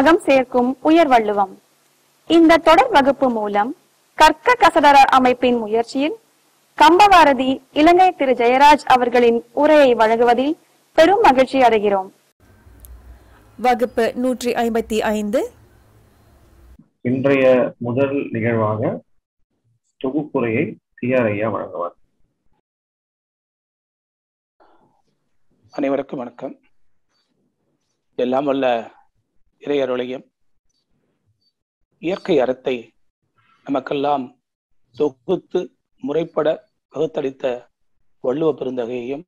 அகம் சேர்க்கும் உயர் வள்ளுவம் இந்த தொடர் வகுப்பு மூலம் கற்க கசடர அமைப்பின் முயற்சியில் கம்பவாரதி இலங்கை திரு ஜெயராஜ் அவர்களின் உரையை வழங்குவதில் பெரும் மகிழ்ச்சி அடைகிறோம் வகுப்பு நூற்றி ஐம்பத்தி ஐந்து இன்றைய முதல் நிகழ்வாக தொகுப்புரையை சிஆர் ஐயா வழங்குவார் அனைவருக்கும் வணக்கம் எல்லாம் வல்ல இறையருளையும் இயற்கை அறத்தை நமக்கெல்லாம் தொகுத்து முறைப்பட வகுத்தளித்த வள்ளுவ பெருந்தகையையும்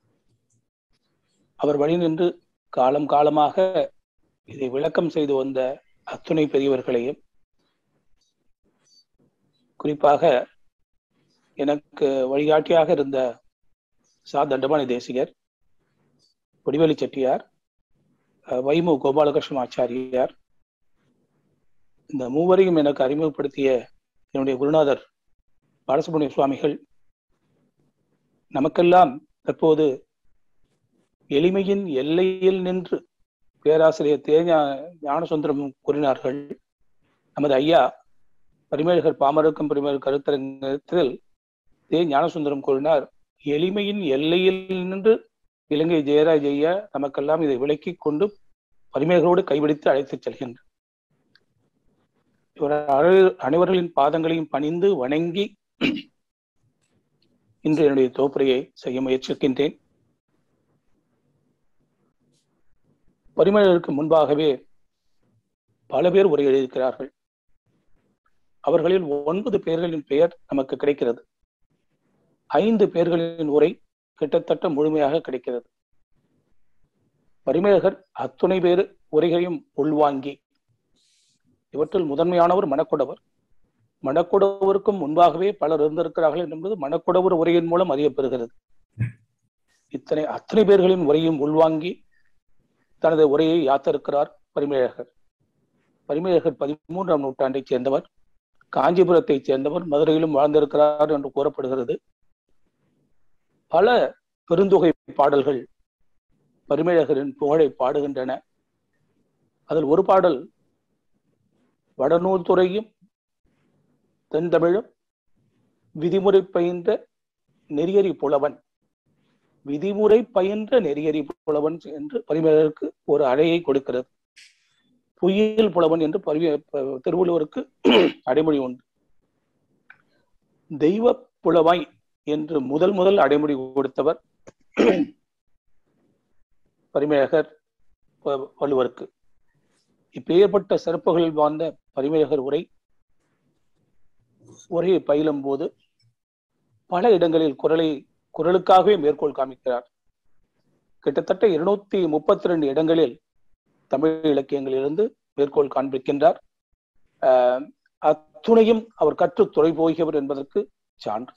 அவர் வழி நின்று காலம் காலமாக இதை விளக்கம் செய்து வந்த அத்துணை பெரியவர்களையும் குறிப்பாக எனக்கு வழிகாட்டியாக இருந்த சா தண்டபாணி தேசிகர் வடிவேலு செட்டியார் அஹ் வைமு கோபாலகிருஷ்ண ஆச்சாரியார் இந்த மூவரையும் எனக்கு அறிமுகப்படுத்திய என்னுடைய குருநாதர் பாலசுப்ரமணிய சுவாமிகள் நமக்கெல்லாம் தற்போது எளிமையின் எல்லையில் நின்று பேராசிரியர் தேஞா ஞானசுந்தரம் கூறினார்கள் நமது ஐயா பரிமேழகர் பாமருக்கம் பரிமேழர் கருத்தரங்கத்தில் தே ஞானசுந்தரம் கூறினார் எளிமையின் எல்லையில் நின்று இலங்கை ஜெயராஜ் ஐயா நமக்கெல்லாம் இதை விளக்கி கொண்டு பரிமேகரோடு கைபிடித்து அழைத்துச் செல்கின்றார் இவர் அனை- அனைவர்களின் பாதங்களையும் பணிந்து வணங்கி இன்று என்னுடைய தோப்புரையை செய்ய முயற்சிக்கின்றேன் பரிமேலருக்கு முன்பாகவே பல பேர் உரை எழுதியிருக்கிறார்கள் அவர்களில் ஒன்பது பேர்களின் பெயர் நமக்கு கிடைக்கிறது ஐந்து பேர்களின் உரை கிட்டத்தட்ட முழுமையாக கிடைக்கிறது பரிமேலகர் அத்துணை பேர் உரைகளையும் உள்வாங்கி இவற்றில் முதன்மையானவர் மணக்குடவர் மணக்குடவருக்கும் முன்பாகவே பலர் இருந்திருக்கிறார்கள் என்பது மணக்குடவர் உரையின் மூலம் அறியப்பெறுகிறது இத்தனை அத்தனை பேர்களின் உரையும் உள்வாங்கி தனது உரையை யாத்திருக்கிறார் பரிமேழகர் பரிமேழகர் பதிமூன்றாம் நூற்றாண்டைச் சேர்ந்தவர் காஞ்சிபுரத்தைச் சேர்ந்தவர் மதுரையிலும் வாழ்ந்திருக்கிறார் என்று கூறப்படுகிறது பல பெருந்தொகை பாடல்கள் பரிமேழகரின் புகழை பாடுகின்றன அதில் ஒரு பாடல் வடநூல் துறையும் தென்தமிழும் விதிமுறை பயின்ற நெறியறி புலவன் விதிமுறை பயின்ற நெறியறி புலவன் என்று பரிமேலருக்கு ஒரு அழையை கொடுக்கிறது புயல் புலவன் என்று பரிமே ப- திருவள்ளுவருக்கு அடைமொழி உண்டு தெய்வ புலவாய் என்று முதல் முதல் அடைமொழி கொடுத்தவர் பரிமேலகர் வ- வள்ளுவருக்கு இப்பேற்பட்ட சிறப்புகளில் வாழ்ந்த பரிமேலகர் உரை உரையை பயிலும் போது பல இடங்களில் குரலை குரலுக்காகவே மேற்கோள் காமிக்கிறார் கிட்டத்தட்ட இருநூத்தி முப்பத்தி ரெண்டு இடங்களில் தமிழ் இலக்கியங்களிலிருந்து மேற்கோள் காண்பிக்கின்றார் ஆஹ் அத்துணையும் அவர் கற்று துறை போகியவர் என்பதற்கு சான்று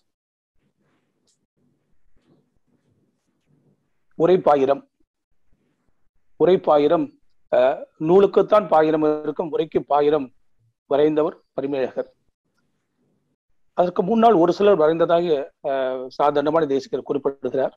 உரைப்பாயிரம் உரைப்பாயிரம் ஆஹ் நூலுக்குத்தான் பாயிரம் இருக்கும் உரைக்கு பாயிரம் வரைந்தவர் பரிமேழகர் அதற்கு முன்னால் ஒரு சிலர் வரைந்ததாக ஆஹ் சாதாரணமான தேசிகர் குறிப்பிடுகிறார்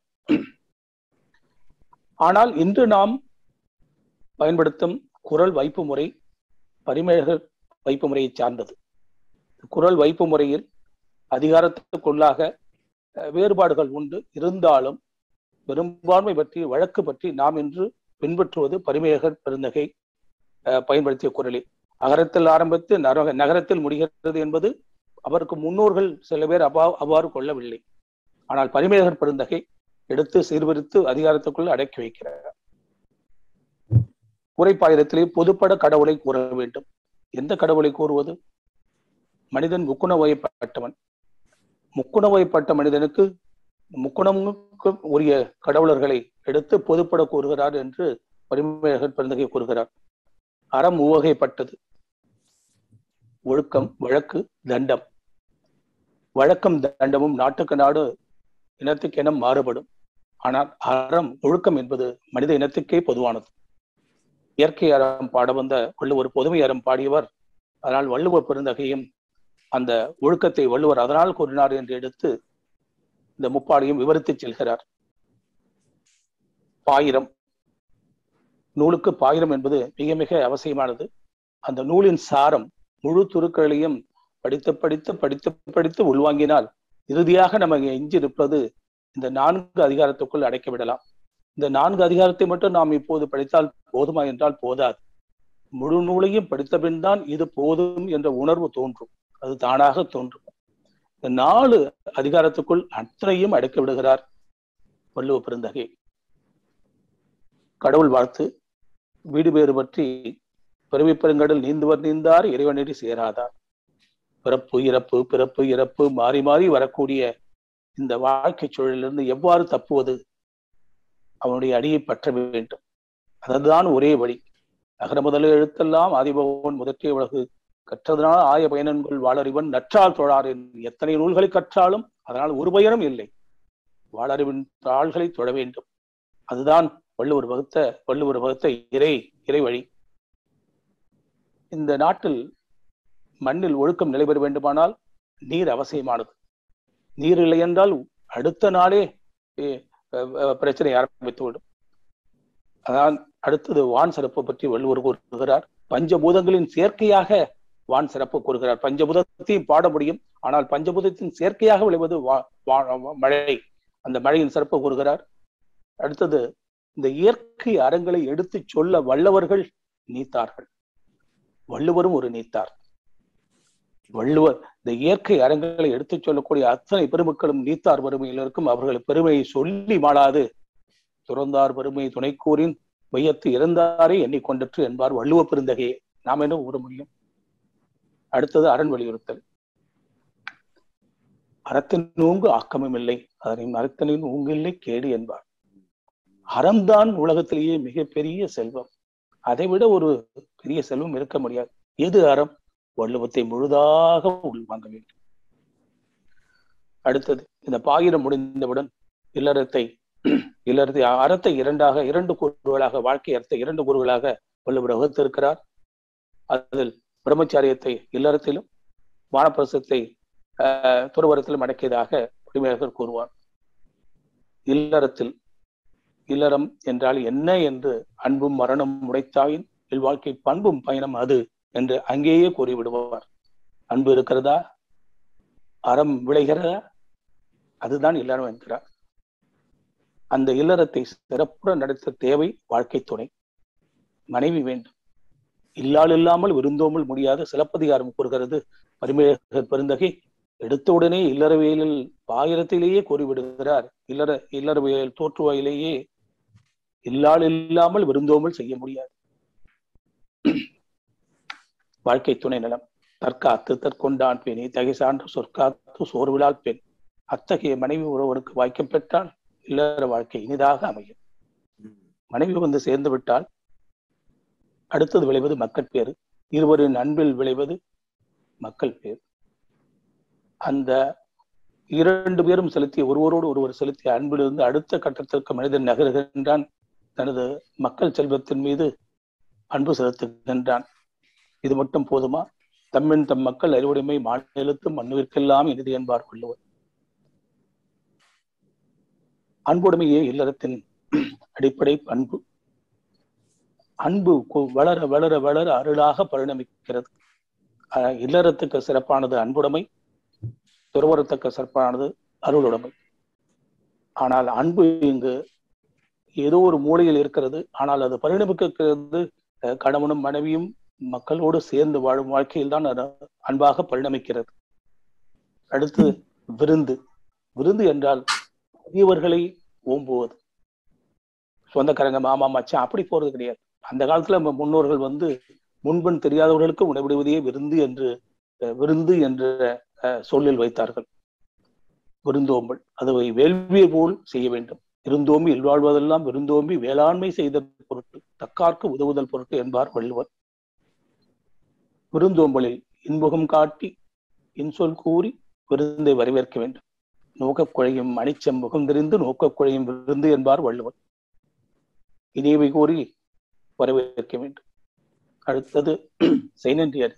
ஆனால் இன்று நாம் பயன்படுத்தும் குரல் வைப்பு முறை பரிமேழகர் வைப்பு முறையை சார்ந்தது குரல் வைப்பு முறையில் அதிகாரத்துக்குள்ளாக அஹ், வேறுபாடுகள் உண்டு இருந்தாலும் பெரும்பான்மை பற்றி வழக்கு பற்றி நாம் இன்று பின்பற்றுவது பரிமேழகர் பெருந்தகை அஹ், பயன்படுத்திய குரலே அகரத்தில் ஆரம்பித்து நரக நகரத்தில் முடிகிறது என்பது அவருக்கு முன்னோர்கள் சில பேர் அவ்வா அவ்வாறு கொள்ளவில்லை ஆனால் பரிமேழகர் பெருந்தகை எடுத்து சீர்பிரித்து அதிகாரத்துக்குள் அடக்கி வைக்கிறார் உரைப்பாயிரத்திலே பொதுப்பட கடவுளை கூற வேண்டும் எந்த கடவுளை கூறுவது மனிதன் முக்குண வயப்பட்டவன் முக்குண வயப்பட்ட மனிதனுக்கு முக்குணமுக்கு உரிய கடவுளர்களை எடுத்து பொதுப்பட கூறுகிறார் என்று பரிமேழகர் பெருந்தகை கூறுகிறார் அறம் உவகைப்பட்டது ஒழுக்கம் வழக்கு தண்டம் வழக்கம் தண்டமும் நாட்டுக்கு நாடு இனத்துக்கு இனம் மாறுபடும் ஆனால் அறம் ஒழுக்கம் என்பது மனித இனத்துக்கே பொதுவானது இயற்கை அறம் பாட வந்த வள்ளுவர் பொதுமை அறம் பாடியவர் அதனால் வள்ளுவர் பெருந்தகையும் அந்த ஒழுக்கத்தை வள்ளுவர் அதனால் கூறினார் என்று எடுத்து இந்த முப்பாடியும் விவரித்துச் செல்கிறார் பாயிரம் நூலுக்கு பாயிரம் என்பது மிக மிக அவசியமானது அந்த நூலின் சாரம் முழு துருக்களையும் படித்து படித்து படித்து படித்து உள்வாங்கினால் இறுதியாக நமக்கு எஞ்சியிருப்பது இந்த நான்கு அதிகாரத்துக்குள் அடைக்க விடலாம் இந்த நான்கு அதிகாரத்தை மட்டும் நாம் இப்போது படித்தால் போதுமா என்றால் போதாது முழு நூலையும் படித்த பின் தான் இது போதும் என்ற உணர்வு தோன்றும் அது தானாக தோன்றும் இந்த நாலு அதிகாரத்துக்குள் அத்தனையும் அடைக்க விடுகிறார் வள்ளுவ பெருந்தகை கடவுள் வாழ்த்து வீடு பேறு பற்றி பிறவி பெருங்கடல் நீந்துவர் நீந்தார் இறைவனடி சேராதார் பிறப்பு இறப்பு பிறப்பு இறப்பு மாறி மாறி வரக்கூடிய இந்த வாழ்க்கை சூழலிலிருந்து எவ்வாறு தப்புவது அவனுடைய அடியை பற்ற வேண்டும் அதுதான் ஒரே வழி நகர முதல எழுத்தெல்லாம் ஆதிபவன் முதற்கே உலகு கற்றதனால் ஆய பயனன்கள் வாழறிவன் நற்றால் தொழார் எத்தனை நூல்களை கற்றாலும் அதனால் ஒரு பயனும் இல்லை வாழறிவின் தாள்களை தொழ வேண்டும் அதுதான் வள்ளுவர் வகுத்த வள்ளுவர் வகுத்த இறை இறை வழி இந்த நாட்டில் மண்ணில் ஒழுக்கம் நிலைபெற வேண்டுமானால் நீர் அவசியமானது நீர் இல்லை என்றால் அடுத்த நாளே பிரச்சனை ஆரம்பித்துவிடும் அதான் அடுத்தது வான் சிறப்பு பற்றி வள்ளுவர் கூறுகிறார் பஞ்சபூதங்களின் சேர்க்கையாக வான் சிறப்பு கூறுகிறார் பஞ்சபூதத்தையும் பாட முடியும் ஆனால் பஞ்சபூதத்தின் சேர்க்கையாக விளைவது மழை அந்த மழையின் சிறப்பு கூறுகிறார் அடுத்தது இந்த இயற்கை அறங்களை எடுத்து சொல்ல வல்லவர்கள் நீத்தார்கள் வள்ளுவரும் ஒரு நீத்தார் வள்ளுவர் இந்த இயற்கை அறங்களை எடுத்துச் சொல்லக்கூடிய அத்தனை பெருமக்களும் நீத்தார் பெருமையில் இருக்கும் அவர்கள் பெருமையை சொல்லி மாளாது துறந்தார் பெருமை துணைக்கூறின் மையத்து இறந்தாரே எண்ணிக்கொண்டற்று என்பார் வள்ளுவ பெருந்தகையே நாம் என்ன கூற முடியும் அடுத்தது அரண் வலியுறுத்தல் அறத்தின் நூங்கு ஆக்கமும் இல்லை அதனின் அறத்தனின் ஊங்கில்லை கேடு என்பார் அறம்தான் உலகத்திலேயே மிகப்பெரிய செல்வம் அதை விட ஒரு பெரிய செல்வம் இருக்க முடியாது எது அறம் வள்ளுவத்தை முழுதாக உள்வாங்க வேண்டும் அடுத்தது இந்த பாயிரம் முடிந்தவுடன் இல்லறத்தை இல்லறத்தை அறத்தை இரண்டாக இரண்டு கூறுகளாக வாழ்க்கை அறத்தை இரண்டு கூறுகளாக வள்ளுவர் வகுத்திருக்கிறார் அதில் பிரம்மச்சாரியத்தை இல்லறத்திலும் வானப்பிரசத்தை ஆஹ் துறவரத்திலும் அடக்கியதாக குடிமையாளர் கூறுவார் இல்லறத்தில் இல்லறம் என்றால் என்ன என்று அன்பும் மரணம் உடைத்தாயின் இல்வாழ்க்கை பண்பும் பயணம் அது என்று அங்கேயே கூறிவிடுவார் அன்பு இருக்கிறதா அறம் விளைகிறதா அதுதான் இல்லறம் என்கிறார் அந்த இல்லறத்தை சிறப்புடன் நடத்த தேவை வாழ்க்கை துணை மனைவி வேண்டும் இல்லால் இல்லாமல் விருந்தோமல் முடியாத சிலப்பதிகாரம் கூறுகிறது பரிமேக பெருந்தகை எடுத்தவுடனே இல்லறவியலில் ஆயிரத்திலேயே கூறிவிடுகிறார் இல்லற இல்லறவியல் தோற்றுவாயிலேயே இல்லால் இல்லாமல் விருந்தோமல் செய்ய முடியாது வாழ்க்கை துணை நலம் தற்காத்து தற்கொண்டான் பெணி தகை சான்று சொற்காத்து சோர்விழால் பெண் அத்தகைய மனைவி ஒருவருக்கு வாய்க்கம் பெற்றால் இல்லற வாழ்க்கை இனிதாக அமையும் மனைவி வந்து சேர்ந்து விட்டால் அடுத்தது விளைவது மக்கள் பேரு இருவரின் அன்பில் விளைவது மக்கள் பேர் அந்த இரண்டு பேரும் செலுத்திய ஒருவரோடு ஒருவர் செலுத்திய அன்பிலிருந்து அடுத்த கட்டத்திற்கு மனிதன் நகருகின்றான் தனது மக்கள் செல்வத்தின் மீது அன்பு செலுத்துகின்றான் இது மட்டும் போதுமா தம்மின் தம் மக்கள் அறிவுடைமை மாநிலத்தும் மண்ணுவிற்கெல்லாம் இனிது என்பார் வள்ளுவர் அன்புடைமையே இல்லறத்தின் அடிப்படை பண்பு அன்பு வளர வளர வளர அருளாக பரிணமிக்கிறது இல்லறத்துக்கு சிறப்பானது அன்புடைமை துறவரத்துக்கு சிறப்பானது அருளுடைமை ஆனால் அன்பு இங்கு ஏதோ ஒரு மூலையில் இருக்கிறது ஆனால் அது பரிணமிக்கிறது கணவனும் மனைவியும் மக்களோடு சேர்ந்து வாழும் வாழ்க்கையில் தான் அன்பாக பரிணமிக்கிறது அடுத்து விருந்து விருந்து என்றால் புதியவர்களை ஓம்புவது சொந்தக்காரங்க மாமா மச்சான் அப்படி போறது கிடையாது அந்த காலத்துல நம்ம முன்னோர்கள் வந்து முன்பன் தெரியாதவர்களுக்கு உணவிடுவதையே விருந்து என்று விருந்து என்ற சொல்லில் வைத்தார்கள் விருந்தோம்பல் அதை வேள்வியை போல் செய்ய வேண்டும் இருந்தோம்பி இல்வாழ்வதெல்லாம் விருந்தோம்பி வேளாண்மை செய்த பொருட்டு தக்கார்க்கு உதவுதல் பொருட்டு என்பார் வள்ளுவர் விருந்தோம்பலில் இன்முகம் காட்டி இன்சொல் கூறி விருந்தை வரவேற்க வேண்டும் நோக்கக் குழையும் அணிச்சம் முகம் தெரிந்து நோக்கக் குழையும் விருந்து என்பார் வள்ளுவர் இனியவை கூறி வரவேற்க வேண்டும் அடுத்தது செய்நன்றியர்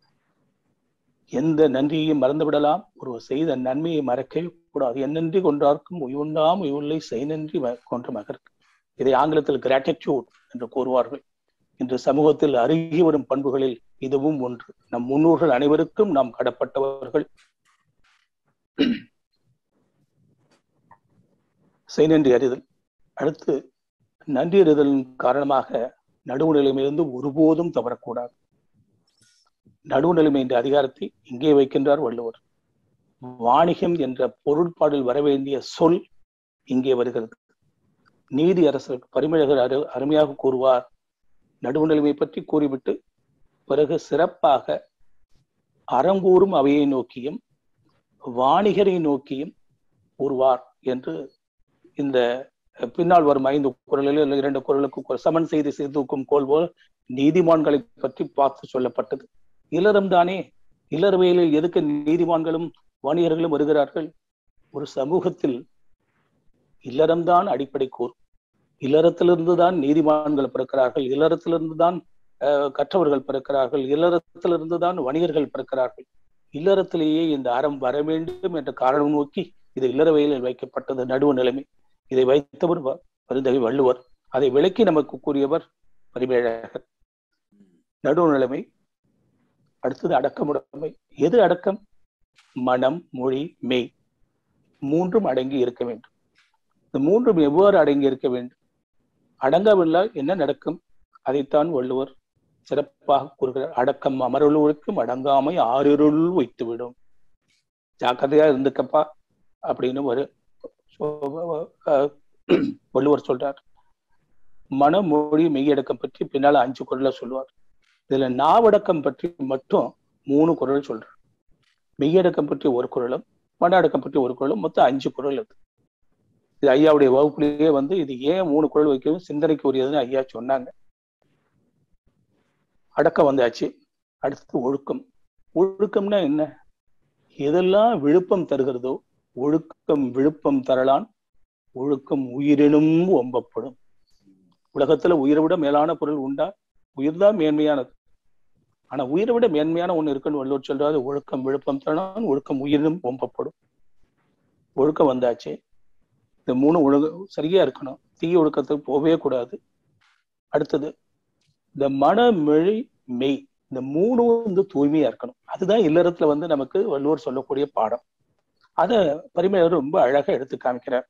எந்த நன்றியையும் மறந்துவிடலாம் ஒரு செய்த நன்மையை மறக்கவே கூடாது என்னன்றி கொன்றார்க்கும் உயுண்டாம் உயுள்ளை செய் நன்றி கொன்ற மகர் இதை ஆங்கிலத்தில் கிராட்டிடியூட் என்று கூறுவார்கள் இன்று சமூகத்தில் அருகி வரும் பண்புகளில் இதுவும் ஒன்று நம் முன்னோர்கள் அனைவருக்கும் நாம் கடப்பட்டவர்கள் செய்நன்றி அறிதல் அடுத்து நன்றி அறிதலின் காரணமாக நடுவு நிலைமையிலிருந்து ஒருபோதும் தவறக்கூடாது நடுவு நிலைமை என்ற அதிகாரத்தை இங்கே வைக்கின்றார் வள்ளுவர் வாணிகம் என்ற பொருட்பாடில் வரவேண்டிய சொல் இங்கே வருகிறது நீதி அரசர் பரிமழகர் அரு அருமையாக கூறுவார் நடுவு நிலைமை பற்றி கூறிவிட்டு பிறகு சிறப்பாக அறங்கூறும் அவையை நோக்கியும் வாணிகரை நோக்கியும் கூறுவார் என்று இந்த பின்னால் வரும் ஐந்து குரலில் இல்லை இரண்டு குரலுக்கு சமன் செய்து செய்தூக்கும் கோல் போல் நீதிமான்களை பற்றி பார்த்து சொல்லப்பட்டது இளரம் தானே இளர்வையிலில் எதுக்கு நீதிமான்களும் வாணிகர்களும் வருகிறார்கள் ஒரு சமூகத்தில் இல்லறம்தான் அடிப்படை கூறு இல்லறத்திலிருந்து தான் நீதிமான்கள் பிறக்கிறார்கள் இல்லறத்திலிருந்து தான் கற்றவர்கள் பிறக்கிறார்கள் இல்லறத்திலிருந்து தான் வணிகர்கள் பிறக்கிறார்கள் இல்லறத்திலேயே இந்த அறம் வர வேண்டும் என்ற காரணம் நோக்கி இது இல்லறவையில் வைக்கப்பட்டது நடுவு நிலைமை இதை வைத்தவர் பரிந்தகை வள்ளுவர் அதை விளக்கி நமக்கு கூறியவர் பரிமேழகர் நடுவு நிலைமை அடுத்தது அடக்கமுடைமை எது அடக்கம் மனம் மொழி மெய் மூன்றும் அடங்கி இருக்க வேண்டும் இந்த மூன்றும் எவ்வாறு அடங்கி இருக்க வேண்டும் அடங்கவில்லை என்ன நடக்கும் அதைத்தான் வள்ளுவர் சிறப்பாக கூறுகிறார் அடக்கம் அமரலுக்கும் அடங்காமை ஆறிருள் வைத்துவிடும் ஜாக்கிரதையா இருந்துக்கப்பா அப்படின்னு ஒரு வள்ளுவர் சொல்றார் மனமொழி மெய்யடக்கம் பற்றி பின்னால அஞ்சு குரலை சொல்லுவார் இதுல நாவடக்கம் பற்றி மட்டும் மூணு குரல் சொல்றார் மெய்யடக்கம் பற்றி ஒரு குரலும் மன அடக்கம் பற்றி ஒரு குரலும் மொத்தம் அஞ்சு குரல் இருக்கு இது ஐயாவுடைய வகுப்புலயே வந்து இது ஏன் மூணு குரல் வைக்கவும் சிந்தனைக்கு உரியதுன்னு ஐயா சொன்னாங்க அடக்கம் வந்தாச்சு அடுத்தது ஒழுக்கம் ஒழுக்கம்னா என்ன எதெல்லாம் விழுப்பம் தருகிறதோ ஒழுக்கம் விழுப்பம் தரலான் ஒழுக்கம் உயிரினும் ஒம்பப்படும் உலகத்துல உயிரை விட மேலான பொருள் உண்டா உயிர் தான் மேன்மையானது ஆனா உயிரை விட மேன்மையான ஒண்ணு இருக்குன்னு வள்ளுவர் சொல்றாரு ஒழுக்கம் விழுப்பம் தரலான் ஒழுக்கம் உயிரினும் ஒம்பப்படும் ஒழுக்கம் வந்தாச்சு இந்த மூணு ஒழுங்கு சரியா இருக்கணும் தீய ஒழுக்கத்துக்கு போகவே கூடாது அடுத்தது இந்த மனமெழி மெய் இந்த மூணும் வந்து தூய்மையா இருக்கணும் அதுதான் இல்லறத்துல வந்து நமக்கு வள்ளுவர் சொல்லக்கூடிய பாடம் அத பரிமையர் ரொம்ப அழகா எடுத்து காமிக்கிறார்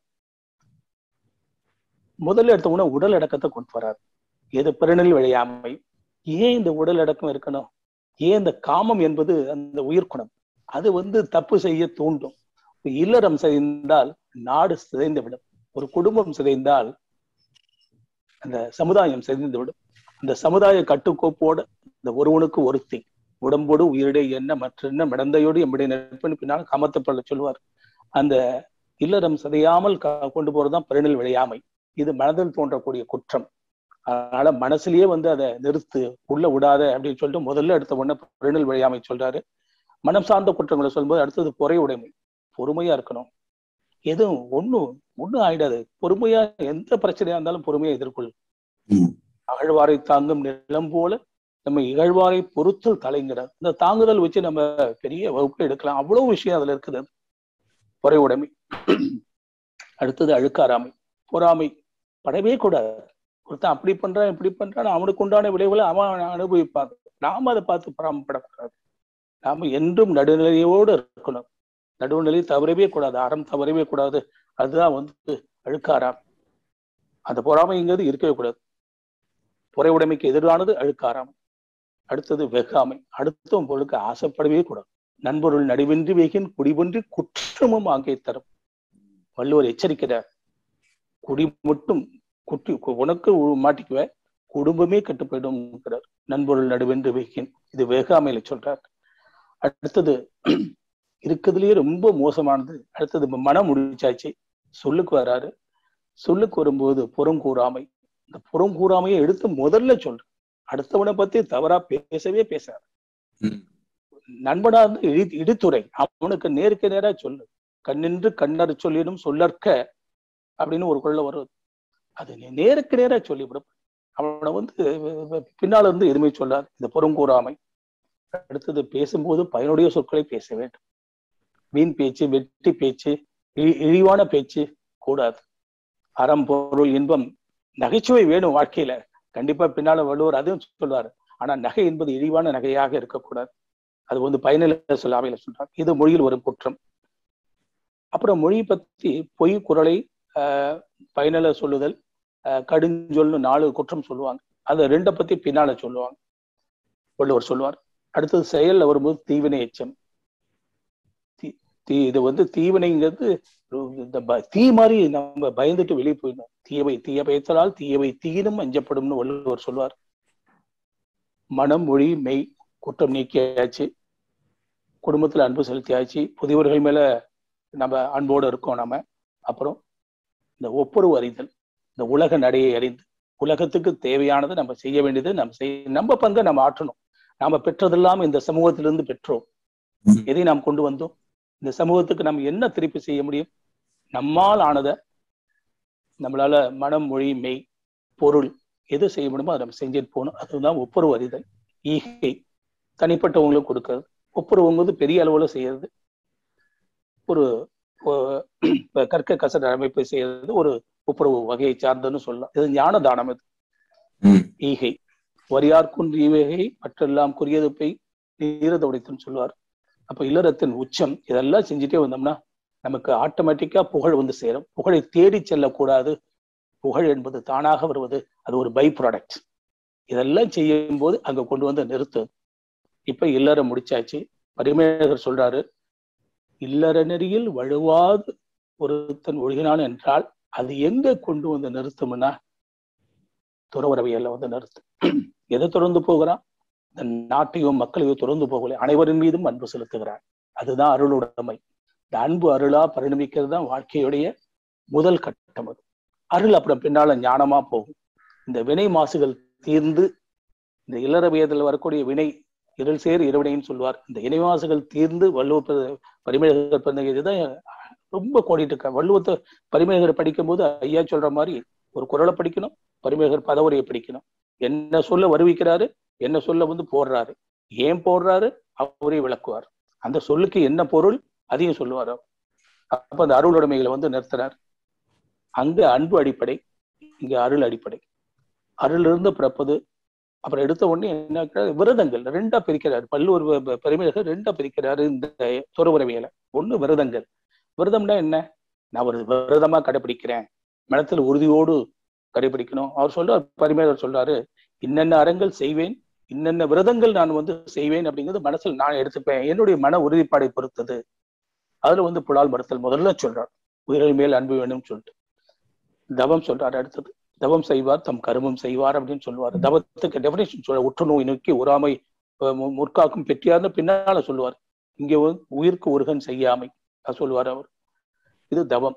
முதல்ல எடுத்த உடனே உடல் அடக்கத்தை கொண்டு வர்றார் எது பிறனில் விளையாமை ஏன் இந்த உடல் அடக்கம் இருக்கணும் ஏன் இந்த காமம் என்பது அந்த உயிர்குணம் அது வந்து தப்பு செய்ய தூண்டும் இல்லறம் சிதைந்தால் நாடு சிதைந்து விடும் ஒரு குடும்பம் சிதைந்தால் அந்த சமுதாயம் சிதைந்து விடும் அந்த சமுதாய கட்டுக்கோப்போட இந்த ஒருவனுக்கு ஒருத்தி உடம்போடு உயிரிடை என்ன மற்ற மிடந்தையோடு எம்முடைய நட்பு பின்னால் காமத்தப்பள்ள சொல்லுவார் அந்த இல்லறம் சிதையாமல் கொண்டு போறதுதான் பெருநில் விளையாமை இது மனதில் தோன்றக்கூடிய குற்றம் அதனால மனசுலயே வந்து அதை நிறுத்து உள்ள விடாத அப்படின்னு சொல்லிட்டு முதல்ல எடுத்த உடனே பெருநில் விளையாமை சொல்றாரு மனம் சார்ந்த குற்றங்களை சொல்லும்போது அடுத்தது பொறை உடைமை பொறுமையா இருக்கணும் எதுவும் ஒண்ணும் ஒண்ணும் ஆயிடாது பொறுமையா எந்த பிரச்சனையா இருந்தாலும் பொறுமையா எதிர்கொள் அகழ்வாரை தாங்கும் நிலம் போல நம்ம இகழ்வாரை பொறுத்தல் தலைங்கிறார் இந்த தாங்குதல் வச்சு நம்ம பெரிய வகுப்பு எடுக்கலாம் அவ்வளவு விஷயம் அதுல இருக்குது பொறை உடைமை அடுத்தது அழுக்காராமை பொறாமை படவே கூடாது ஒருத்தன் அப்படி பண்றான் இப்படி பண்றான் அவனுக்கு உண்டான விளைவுகளை அவன் அனுபவிப்பாங்க நாம அதை பார்த்து பொறாமப்படக்கூடாது நாம என்றும் நடுநிலையோடு இருக்கணும் நடுவுநிலை தவறவே கூடாது அறம் தவறவே கூடாது அதுதான் வந்து அழுக்காராம் அந்த பொறாமைங்கிறது இருக்கவே கூடாது பொறை உடைமைக்கு எதிரானது அழுக்காராம் அடுத்தது வெகாமை அடுத்தவன் பொருளுக்கு ஆசைப்படவே கூடாது நண்பொருள் நடுவின்றி வெகின் குடிபொன்றி குற்றமும் ஆங்கே தரும் வள்ளுவர் எச்சரிக்கிறார் குடி மட்டும் குட்டி உனக்கு மாட்டிக்குவ குடும்பமே கெட்டு போயிடும்ங்கிறார் நண்பொருள் நடுவென்று வெகின் இது வேகாமையில சொல்றார் அடுத்தது இருக்கிறதுலயே ரொம்ப மோசமானது அடுத்தது மனம் முடிச்சாச்சு சொல்லுக்கு வராரு சொல்லுக்கு வரும்போது புறம் கூறாமை இந்த புறம் கூறாமையை எடுத்து முதல்ல சொல்ற அடுத்தவனை பத்தி தவறா பேசவே பேசாது நண்பனா இருந்து இடி இடித்துறை அவனுக்கு நேருக்கு நேரா சொல்லு கண்ணின்று கண்ணறு சொல்லிடும் சொல்லற்க அப்படின்னு ஒரு குரல்ல வருவது அது நீ நேருக்கு நேரா சொல்லிவிடும் அவனை வந்து பின்னால இருந்து எதுவுமே சொல்லாது இந்த புறம் கூறாமை அடுத்தது பேசும்போது பயனுடைய சொற்களை பேச வேண்டும் வீண் பேச்சு வெட்டி பேச்சு இழிவான பேச்சு கூடாது அறம் பொருள் இன்பம் நகைச்சுவை வேணும் வாழ்க்கையில கண்டிப்பா பின்னால வள்ளுவர் அதுவும் சொல்லுவார் ஆனா நகை என்பது இழிவான நகையாக இருக்கக்கூடாது அது வந்து பயனில சொல்லாமையில சொல்றார் இது மொழியில் வரும் குற்றம் அப்புறம் மொழி பத்தி பொய் குரலை ஆஹ் பயனில சொல்லுதல் ஆஹ் கடுஞ்சொல்னு நாலு குற்றம் சொல்லுவாங்க அது ரெண்டை பத்தி பின்னால சொல்லுவாங்க வள்ளுவர் சொல்லுவார் அடுத்தது செயல்ல வரும்போது தீவினை எச்சம் தீ- தீ இது வந்து தீவினைங்கிறது இந்த ப- தீ மாதிரி நம்ம பயந்துட்டு வெளியே போயிடணும் தீயவை தீய பயத்தலால் தீயவை தீயினும் அஞ்சப்படும்னு வள்ளுவர் சொல்வார் மனம் மொழி மெய் குற்றம் நீக்கியாச்சு குடும்பத்துல அன்பு செலுத்தியாச்சு புதியவர்கள் மேல நம்ம அன்போடு இருக்கோம் நம்ம அப்புறம் இந்த ஒப்புரவு அறிதல் இந்த உலக நடையை அறிந்து உலகத்துக்கு தேவையானது நம்ம செய்ய வேண்டியது நம்ம செய்ய நம்ம பங்கை நம்ம ஆற்றணும் நாம பெற்றதெல்லாம் இந்த சமூகத்திலிருந்து பெற்றோம் ம். எதை நாம் கொண்டு வந்தோம் இந்த சமூகத்துக்கு நம்ம என்ன திருப்பி செய்ய முடியும் நம்மால் ஆனதை நம்மளால மனம் மொழி மெய் பொருள் எது செய்ய முடியுமோ அதை நம்ம செஞ்சுட்டு போகணும் அதுதான் ஒப்புரவு அறிதல் ஈகை தனிப்பட்டவங்களுக்கு கொடுக்கறது ஒப்புரவுங்கிறது பெரிய அளவுல செய்யறது ஒரு ஒ- இப்ப கற்க கசட அமைப்பை செய்யறது ஒரு ஒப்புரவு வகையை சார்ந்ததுன்னு சொல்லலாம் இது ஞான தானம் இது ம். ஈகை வரியார் குன்றியவை மற்றெல்லாம் குறியது போய் நீரத உடைத்துன்னு சொல்லுவார் அப்ப இல்லறத்தின் உச்சம் இதெல்லாம் செஞ்சுட்டே வந்தோம்னா நமக்கு ஆட்டோமேட்டிக்கா புகழ் வந்து சேரும் புகழை தேடி செல்லக்கூடாது புகழ் என்பது தானாக வருவது அது ஒரு பை ப்ராடக்ட் இதெல்லாம் செய்யும் போது அங்க கொண்டு வந்து நிறுத்து இப்ப இல்லறம் முடிச்சாச்சு பரிமேகர் சொல்றாரு இல்லற நெறியில் வழுவாது ஒருத்தன் ஒழுகினான் என்றால் அது எங்க கொண்டு வந்து நிறுத்தும்னா துறவரவியல்ல வந்து நிறுத்தும் எதை தொடர்ந்து போகிறான் இந்த நாட்டையும் மக்களையும் தொடர்ந்து போகல அனைவரின் மீதும் அன்பு செலுத்துகிறான் அதுதான் அருளுடைமை இந்த அன்பு அருளா பரிணமிக்கிறது தான் வாழ்க்கையுடைய முதல் கட்டம் அது அருள் அப்புறம் பின்னால ஞானமா போகும் இந்த வினை மாசுகள் தீர்ந்து இந்த இல்லறவியத்தில் வரக்கூடிய வினை இருள் சேர் இருவினைன்னு சொல்லுவார் இந்த இணை மாசுகள் தீர்ந்து வள்ளுவ பரிமேகர் பிறந்த இதுதான் ரொம்ப கோடிட்டு இருக்க வள்ளுவத்தை பரிமேகர் படிக்கும்போது ஐயா சொல்ற மாதிரி ஒரு குரலை படிக்கணும் பரிமேகர் பதவுரையை படிக்கணும் என்ன சொல்ல வருவிக்கிறாரு என்ன சொல்ல வந்து போடுறாரு ஏன் போடுறாரு அவரே விளக்குவார் அந்த சொல்லுக்கு என்ன பொருள் அதையும் சொல்லுவார் அவர். அப்ப அந்த அருளுடைமைகளை வந்து நிறுத்தினார் அங்க அன்பு அடிப்படை இங்க அருள் அடிப்படை அருள் இருந்து பிறப்பது அப்புறம் எடுத்த உடனே என்ன ஆக்குறாரு? விரதங்கள் ரெண்டா பிரிக்கிறார் பல்லுவர் ப- ப- பெருமையாக ரெண்டா பிரிக்கிறாரு இந்த துறவுறவியலை ஒண்ணு விரதங்கள் விரதம்னா என்ன நான் ஒரு விரதமா கடைபிடிக்கிறேன் மனத்துல உறுதியோடு கடைபிடிக்கணும் அவர் சொல்றார் பரிமேகர் சொல்றாரு இன்னென்ன அறங்கள் செய்வேன் இன்னென்ன விரதங்கள் நான் வந்து செய்வேன் அப்படிங்கிறது மனசுல நான் எடுத்துப்பேன் என்னுடைய மன உறுதிப்பாடை பொறுத்தது அதுல வந்து புலால் மறுத்தல் முதல்ல சொல்றார் உயிரில் மேல் அன்பு வேணும்னு சொல்லிட்டு தவம் சொல்றாரு அடுத்தது தவம் செய்வார் தம் கருமம் செய்வார் அப்படின்னு சொல்லுவார் தவத்துக்கு டெபினேஷன் சொல்ற உற்று நோய் நோக்கி உறாமை அஹ் மு- முற்காக்கும் பெற்றியார்னு பின்னால சொல்லுவார் இங்க வந்து உயிருக்கு ஒருகன் செய்யாமை அது சொல்லுவார் அவர் இது தவம்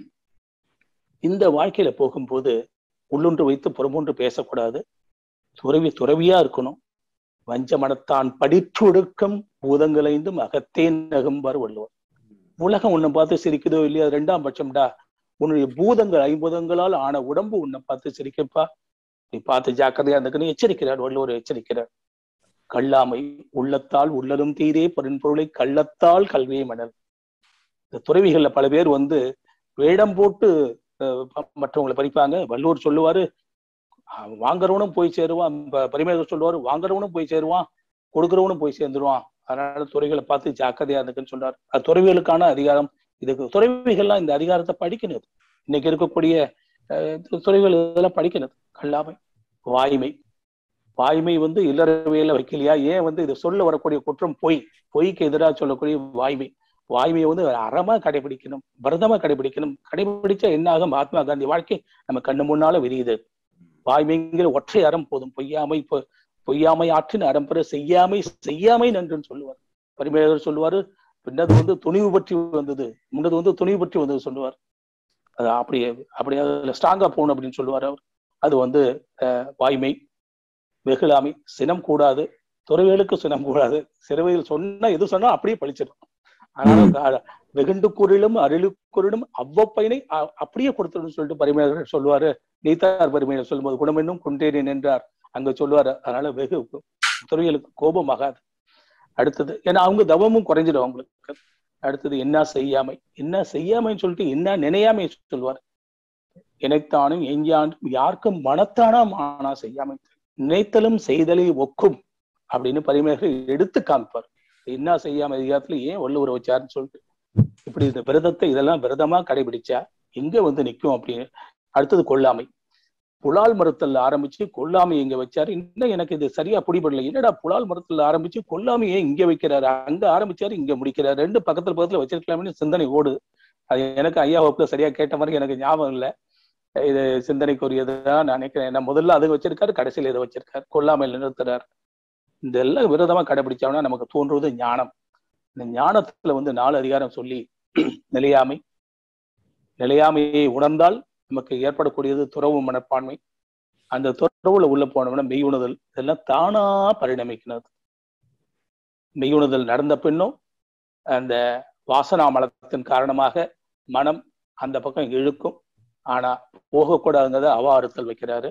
இந்த வாழ்க்கையில போகும்போது உள்ளொன்று வைத்து புறமொன்று பேசக்கூடாது துறவி துறவியா இருக்கணும் வஞ்ச மனத்தான் படிற்றொடுக்கம் பூதங்களைந்தும் அகத்தே நகும்பார் வள்ளுவர் உலகம் உன்னை பார்த்து சிரிக்குதோ இல்லையோ அது ரெண்டாம் பட்சம்டா உன்னுடைய பூதங்கள் ஐம்பூதங்களால் ஆன உடம்பு உன்னை பார்த்து சிரிக்கப்பா நீ பார்த்து ஜாக்கிரதையா இருந்துக்கணும் எச்சரிக்கிறார் வள்ளுவர் எச்சரிக்கிறார் கல்லாமை உள்ளத்தால் உள்ளதும் தீரே பரின்பொருளை கள்ளத்தால் கல்வியை மணல் இந்த துறவிகள்ல பல பேர் வந்து வேடம் போட்டு அஹ், மற்றவங்களை பறிப்பாங்க வள்ளுவர் சொல்லுவாரு அஹ், வாங்குறவனும் போய் சேருவான் ப- பரிமேகர் சொல்லுவாரு வாங்குறவனும் போய் சேருவான் கொடுக்குறவனும் போய் சேர்ந்துருவான் அதனால துறைகளை பார்த்து ஜாக்கிரதையா இருந்துக்குன்னு சொல்றாரு அது துறவிகளுக்கான அதிகாரம் இதுக்கு துறவிகள்லாம் இந்த அதிகாரத்தை படிக்கணும் இன்னைக்கு இருக்கக்கூடிய அஹ், துறவிகள் இதெல்லாம் படிக்கணும் கல்லாமை வாய்மை வாய்மை வந்து இல்லறவியல வைக்கலையா ஏன் வந்து இது சொல்ல வரக்கூடிய குற்றம் பொய் பொய்க்கு எதிராக சொல்லக்கூடிய வாய்மை வாய்மையை வந்து அறமா கடைபிடிக்கணும் விரதமா கடைபிடிக்கணும் கடைபிடிச்சா என்ன ஆகும் மகாத்மா காந்தி வாழ்க்கை நம்ம கண்ணு முன்னால விரியுது வாய்மைங்கிற ஒற்றை அறம் போதும் பொய்யாமை பொ- பொய்யாமை ஆற்றின் அறம் பெற செய்யாமை செய்யாமை நன்றுன்னு சொல்லுவார் பரிமேகர் சொல்லுவாரு பின்னது வந்து துணிவு பற்றி வந்தது முன்னது வந்து துணிவு பற்றி வந்தது சொல்லுவார் அது அப்படி அப்படி அதுல ஸ்ட்ராங்கா போகணும் அப்படின்னு சொல்லுவார் அவர் அது வந்து அஹ், வாய்மை வெகுளாமை சினம் கூடாது துறவிகளுக்கு சினம் கூடாது சிறுவையில் சொன்னா எது சொன்னா அப்படியே பழிச்சிடும் அதனால க- வெகுண்டு குரலும் அருளு குரலும் அவ்வப்பயனை அ- அப்படியே கொடுத்துடும் சொல்லிட்டு பரிமையாளர் சொல்லுவாரு நீத்தார் பரிமையாளர் சொல்லும்போது குணமென்னும் குன்றேறேன் என்றார் அங்க சொல்லுவாரு அதனால வெகு துறவிகளுக்கு கோபம் ஆகாது அடுத்தது ஏன்னா அவங்க தவமும் குறைஞ்சிடும் அவங்களுக்கு அடுத்தது என்ன செய்யாமை என்ன செய்யாமைன்னு சொல்லிட்டு என்ன நினையாமை சொல்லுவார் இணைத்தானும் எஞ்சாண்டும் யாருக்கும் மனத்தானாம் ஆனா செய்யாமல் நினைத்தலும் செய்தலை ஒக்கும் அப்படின்னு பரிமேகர் எடுத்து காமிப்பார் என்ன செய்யாம அதிகாரத்துல ஏன் வள்ளுவரை வச்சாருன்னு சொல்லிட்டு இப்படி இந்த விரதத்தை இதெல்லாம் விரதமா கடைபிடிச்சா எங்க வந்து நிக்கும் அப்படின்னு அடுத்தது கொல்லாமை புலால் மரத்துல ஆரம்பிச்சு கொல்லாமை எங்க வச்சாரு இன்னும் எனக்கு இது சரியா பிடிபடல என்னடா புலால் மரத்துல ஆரம்பிச்சு கொல்லாமையே இங்க வைக்கிறாரு அங்க ஆரம்பிச்சாரு இங்க முடிக்கிறாரு ரெண்டு பக்கத்துல பக்கத்துல வச்சிருக்கலாம்னு சிந்தனை ஓடுது அது எனக்கு ஐயா வகுப்புல சரியா கேட்ட மாதிரி எனக்கு ஞாபகம் இல்லை இது சிந்தனைக்குரியதுதான் நான் நினைக்கிறேன் ஏன்னா முதல்ல அது வச்சிருக்காரு கடைசியில இதை வச்சிருக்காரு கொல்லாமையில் நிறுத்துறாரு இதெல்லாம் விரதமா கடைபிடிச்சோம்னா நமக்கு தோன்றுவது ஞானம் இந்த ஞானத்துல வந்து நாலு அதிகாரம் சொல்லி நிலையாமை நிலையாமையை உணர்ந்தால் நமக்கு ஏற்படக்கூடியது துறவு மனப்பான்மை அந்த துறவுல உள்ள போனோம்னா மெய்யுணுதல் இதெல்லாம் தானா பரிணமிக்கிறது மெய்யுணுதல் நடந்த பின்னும் அந்த வாசனா மலத்தின் காரணமாக மனம் அந்த பக்கம் இழுக்கும் ஆனா போகக்கூடாதுங்கிறத அவா அறுத்தல் வைக்கிறாரு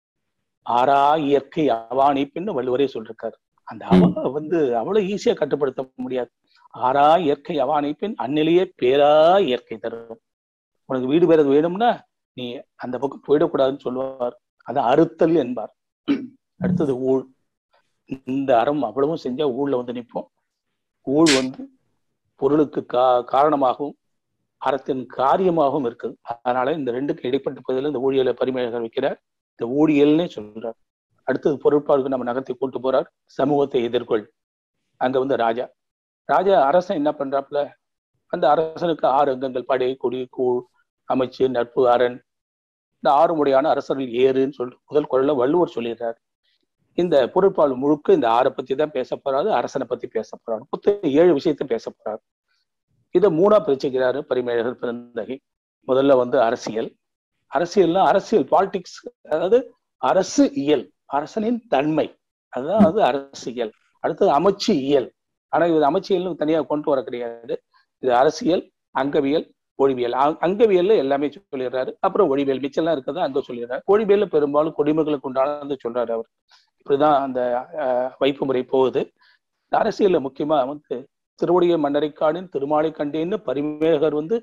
ஆறா இயற்கை அவா நீப்பின்னு வள்ளுவரே சொல்லிருக்காரு அந்த அவா வந்து அவ்வளவு ஈஸியா கட்டுப்படுத்த முடியாது ஆறா இயற்கை அவா நீப்பின் அந்நிலையே பேரா இயற்கை தரும் உனக்கு வீடு பேரது வேணும்னா நீ அந்த பக்கம் போயிடக்கூடாதுன்னு சொல்லுவார் அது அறுத்தல் என்பார் அடுத்தது ஊழ் இந்த அறம் அவ்வளவும் செஞ்சா ஊழ்ல வந்து நிற்போம் ஊழ் வந்து பொருளுக்கு கா காரணமாகவும் அறத்தின் காரியமாகவும் இருக்குது அதனால இந்த ரெண்டுக்கு இடைப்பட்ட பகுதியில் இந்த ஊழியலை பரிமையாக வைக்கிறார் இந்த ஊழியல்னே சொல்றார் அடுத்தது பொருட்பாடுக்கு நம்ம நகர்த்தி கூட்டு போறார் சமூகத்தை எதிர்கொள் அங்க வந்து ராஜா ராஜா அரசன் என்ன பண்றாப்புல அந்த அரசனுக்கு ஆறு அங்கங்கள் படை கொடி கூழ் அமைச்சு நட்பு அரண் இந்த ஆறு முறையான அரசர்கள் ஏறுன்னு சொல்லிட்டு முதல் குரல்ல வள்ளுவர் சொல்லிடுறாரு இந்த பொருட்பால் முழுக்க இந்த ஆறை பத்தி தான் பேச போறாரு அரசனை பத்தி பேச போறாரு மொத்தம் ஏழு விஷயத்தை பேச போறாரு இதை மூணா பிரிச்சுக்கிறாரு பரிமேழகர் பிறந்தகை முதல்ல வந்து அரசியல் அரசியல்னா அரசியல் பாலிடிக்ஸ் அதாவது அரசு இயல் அரசனின் தன்மை அதுதான் அது அரசியல் அடுத்தது அமைச்சு இயல் ஆனா இது அமைச்சியல்னு தனியா கொண்டு வர கிடையாது இது அரசியல் அங்கவியல் ஒழிவியல் அங்கவியல்ல எல்லாமே சொல்லிடுறாரு அப்புறம் ஒழிவியல் மிச்சம்லாம் இருக்கிறத அங்க சொல்லிடுறாரு ஒழிவியல்ல பெரும்பாலும் கொடிமகளுக்கு உண்டானது சொல்றாரு அவர் இப்படிதான் அந்த வைப்பு முறை போகுது அரசியல்ல முக்கியமா வந்து திருவடிய மன்னரைக்காடின் திருமாலை கண்டேன்னு பரிமேகர் வந்து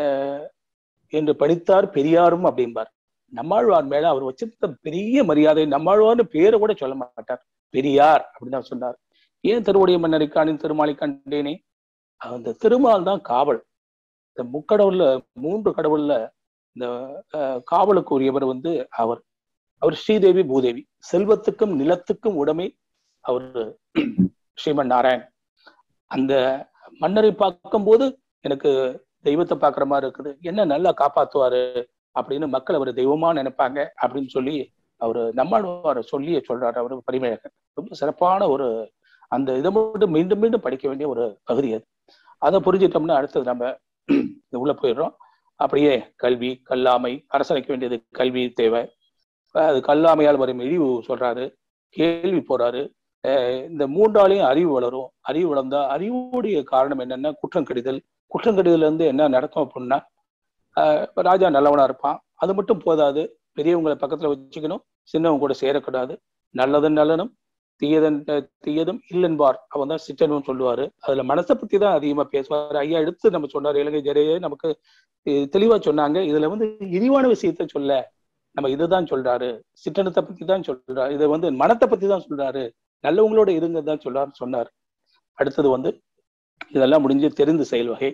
என்று படித்தார் பெரியாரும் அப்படிம்பார் நம்மாழ்வார் மேல அவர் வச்சிருந்த பெரிய மரியாதை நம்மாழ்வார்னு பேரை கூட சொல்ல மாட்டார் பெரியார் அப்படின்னு தான் சொன்னார் ஏன் திருவடிய மன்னரைக்காடின் திருமாலை கண்டேனே அந்த திருமால் தான் காவல் இந்த முக்கடவுள்ல மூன்று கடவுள்ல இந்த காவலுக்கு உரியவர் வந்து அவர் அவர் ஸ்ரீதேவி பூதேவி செல்வத்துக்கும் நிலத்துக்கும் உடைமை அவர் ஸ்ரீமன் நாராயண் அந்த மன்னரை பார்க்கும் போது எனக்கு தெய்வத்தை பார்க்குற மாதிரி இருக்குது என்ன நல்லா காப்பாத்துவாரு அப்படின்னு மக்கள் அவர் தெய்வமா நினைப்பாங்க அப்படின்னு சொல்லி அவரு நம்மாழ்வார சொல்லி சொல்றாரு அவரு பரிமேழகன் ரொம்ப சிறப்பான ஒரு அந்த இதை மட்டும் மீண்டும் மீண்டும் படிக்க வேண்டிய ஒரு பகுதி அது அதை புரிஞ்சிட்டோம்னா அடுத்தது நம்ம உள்ள போயிடுறோம் அப்படியே கல்வி கல்லாமை அரசனைக்க வேண்டியது கல்வி தேவை அது கல்லாமையால் வரும் இழிவு சொல்றாரு கேள்வி போறாரு இந்த மூன்றாலையும் அறிவு வளரும் அறிவு வளர்ந்தா அறிவுடைய காரணம் என்னன்னா குற்றம் கடிதல் குற்றம் கடிதல் இருந்து என்ன நடக்கும் அப்படின்னா ராஜா நல்லவனா இருப்பான் அது மட்டும் போதாது பெரியவங்களை பக்கத்துல வச்சுக்கணும் சின்னவங்க கூட சேரக்கூடாது நல்லதன் நல்லனும் தீயதன் தீயதும் இல்லென்பார் அவன் தான் சிற்றனும் சொல்லுவாரு அதுல மனசை பத்தி தான் அதிகமா பேசுவாரு ஐயா எடுத்து நம்ம சொன்னார் இலங்கை ஜெரையே நமக்கு தெளிவா சொன்னாங்க இதுல வந்து இழிவான விஷயத்த சொல்ல நம்ம இதுதான் சொல்றாரு சிற்றனத்தை பத்தி தான் சொல்றாரு இதை வந்து மனத்தை பத்தி தான் சொல்றாரு நல்லவங்களோட இருங்க தான் சொல்றாரு சொன்னார் அடுத்தது வந்து இதெல்லாம் முடிஞ்சு தெரிந்து செயல் வகை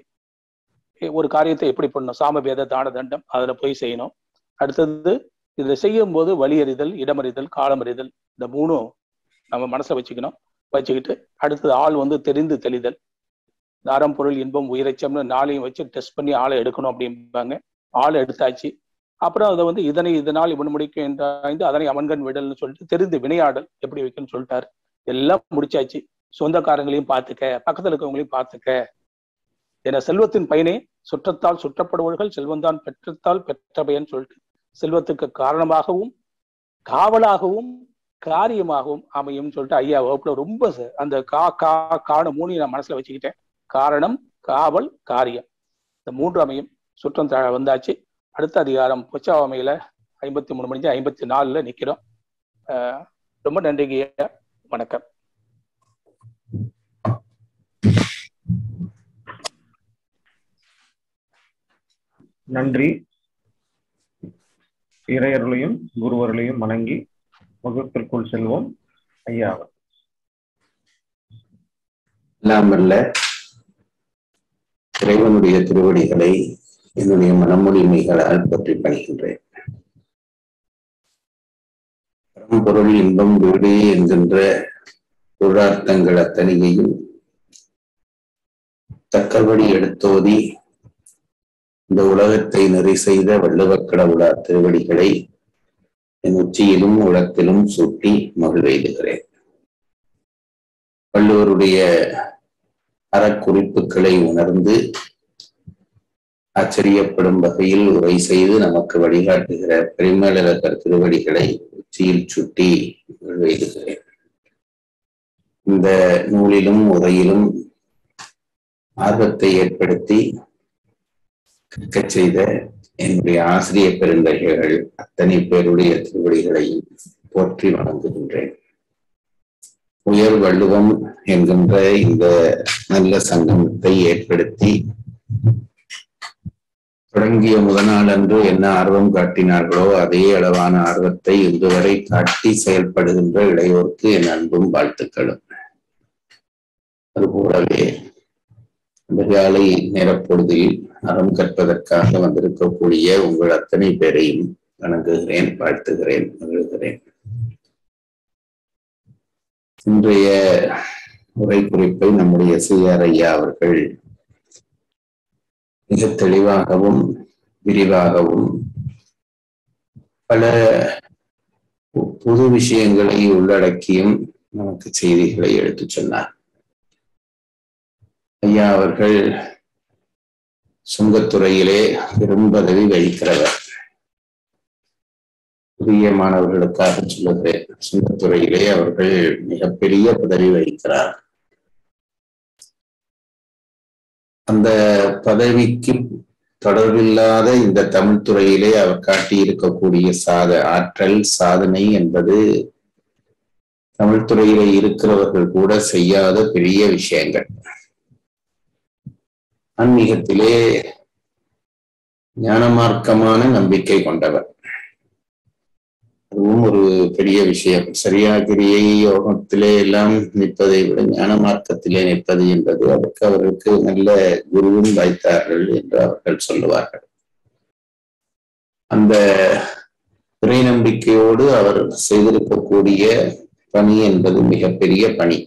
ஒரு காரியத்தை எப்படி பண்ணணும் சாமபேத தான தண்டம் அதுல போய் செய்யணும் அடுத்தது இதை செய்யும் போது வழியறிதல் இடமறிதல் காலமறிதல் இந்த மூணும் நம்ம மனசுல வச்சுக்கணும் வச்சுக்கிட்டு அடுத்தது ஆள் வந்து தெரிந்து தெளிதல் தாரம் பொருள் இன்பம் உயிரச்சம்னு நாளையும் வச்சு டெஸ்ட் பண்ணி ஆளை எடுக்கணும் அப்படிம்பாங்க ஆளை எடுத்தாச்சு அப்புறம் அதை வந்து இதனை இதனால் இவன் முடிக்கும் என்றாய்ந்து அதனை அவன்கண் விடல்னு சொல்லிட்டு தெரிந்து வினையாடல் எப்படி வைக்கணும்னு சொல்லிட்டாரு எல்லாம் முடிச்சாச்சு சொந்தக்காரங்களையும் பார்த்துக்க பக்கத்துல இருக்கவங்களையும் பார்த்துக்க என செல்வத்தின் பயனே சுற்றத்தால் சுற்றப்படுவர்கள் செல்வந்தான் பெற்றத்தால் பெற்ற பயன் சொல்லிட்டு செல்வத்துக்கு காரணமாகவும் காவலாகவும் காரியமாகவும் அமையும் சொல்லிட்டு ஐயா வகுப்புல ரொம்ப அந்த கா கா காண மூணையும் நான் மனசுல வச்சுக்கிட்டேன் காரணம் காவல் காரியம் இந்த மூன்று அமையும் சுற்றம் வந்தாச்சு அடுத்த அதிகாரம் பொச்சாவமையில ஐம்பத்தி மூணு மணிக்கு ஐம்பத்தி நாலுல நிக்கிறோம் ரொம்ப நன்றிங்க வணக்கம் நன்றி இறையருளையும் குருவருளையும் வணங்கி வகுப்பிற்குள் செல்வோம் ஐயா அவர் எல்லாம் வல்ல இறைவனுடைய திருவடிகளை என்னுடைய மனமொழிமைகளால் பற்றி பணிகின்றேன் பரம்பொருள் இன்பம் வீடு என்கின்ற பொருளார்த்தங்கள் அத்தனையையும் தக்கபடி எடுத்தோதி இந்த உலகத்தை நெறி செய்த வள்ளுவக் கடவுளார் திருவடிகளை என் உச்சியிலும் உலகத்திலும் சூட்டி மகிழ்வெய்துகிறேன் வள்ளுவருடைய அறக்குறிப்புகளை உணர்ந்து ஆச்சரியப்படும் வகையில் உரை செய்து நமக்கு வழிகாட்டுகிற பெருமேலழகர் திருவடிகளை உச்சியில் சுட்டி எழுதுகிறேன் இந்த நூலிலும் உரையிலும் ஆர்வத்தை ஏற்படுத்தி கற்கச் செய்த என்னுடைய ஆசிரியர் பெருந்தகைகள் அத்தனை பேருடைய திருவடிகளையும் போற்றி வணங்குகின்றேன் உயர் வள்ளுவம் என்கின்ற இந்த நல்ல சங்கமத்தை ஏற்படுத்தி தொடங்கிய முதநாள் அன்று என்ன ஆர்வம் காட்டினார்களோ அதே அளவான ஆர்வத்தை இன்று வரை காட்டி செயல்படுகின்ற இளையோருக்கு என் அன்பும் வாழ்த்துக்களும் அதுபோலவே அதிகாலை நேரப்பொழுதில் அறம் கற்பதற்காக வந்திருக்கக்கூடிய உங்கள் அத்தனை பேரையும் வணங்குகிறேன் வாழ்த்துகிறேன் மகிழ்கிறேன் இன்றைய உரை குறிப்பை நம்முடைய சிஆர் ஐயா அவர்கள் மிக தெளிவாகவும் விரிவாகவும் பல புது விஷயங்களை உள்ளடக்கியும் நமக்கு செய்திகளை எடுத்துச் சொன்னார் ஐயா அவர்கள் சுங்கத்துறையிலே பெரும் பதவி வகிக்கிறவர் புதிய மாணவர்களுக்காக சொல்லுகிறேன் சுங்கத்துறையிலே அவர்கள் மிகப்பெரிய பதவி வகிக்கிறார் அந்த பதவிக்கு தொடர்பில்லாத இந்த தமிழ் துறையிலே அவர் காட்டி இருக்கக்கூடிய சாத ஆற்றல் சாதனை என்பது தமிழ் துறையிலே இருக்கிறவர்கள் கூட செய்யாத பெரிய விஷயங்கள் ஆன்மீகத்திலே ஞானமார்க்கமான நம்பிக்கை கொண்டவர் அதுவும் ஒரு பெரிய விஷயம் சரியாகிரியை யோகத்திலே எல்லாம் நிற்பதை விட ஞான மார்க்கத்திலே நிற்பது என்பது அதற்கு அவர்களுக்கு நல்ல குருவும் வைத்தார்கள் என்று அவர்கள் சொல்லுவார்கள் அந்த இறை நம்பிக்கையோடு அவர் செய்திருக்கக்கூடிய பணி என்பது மிகப்பெரிய பணி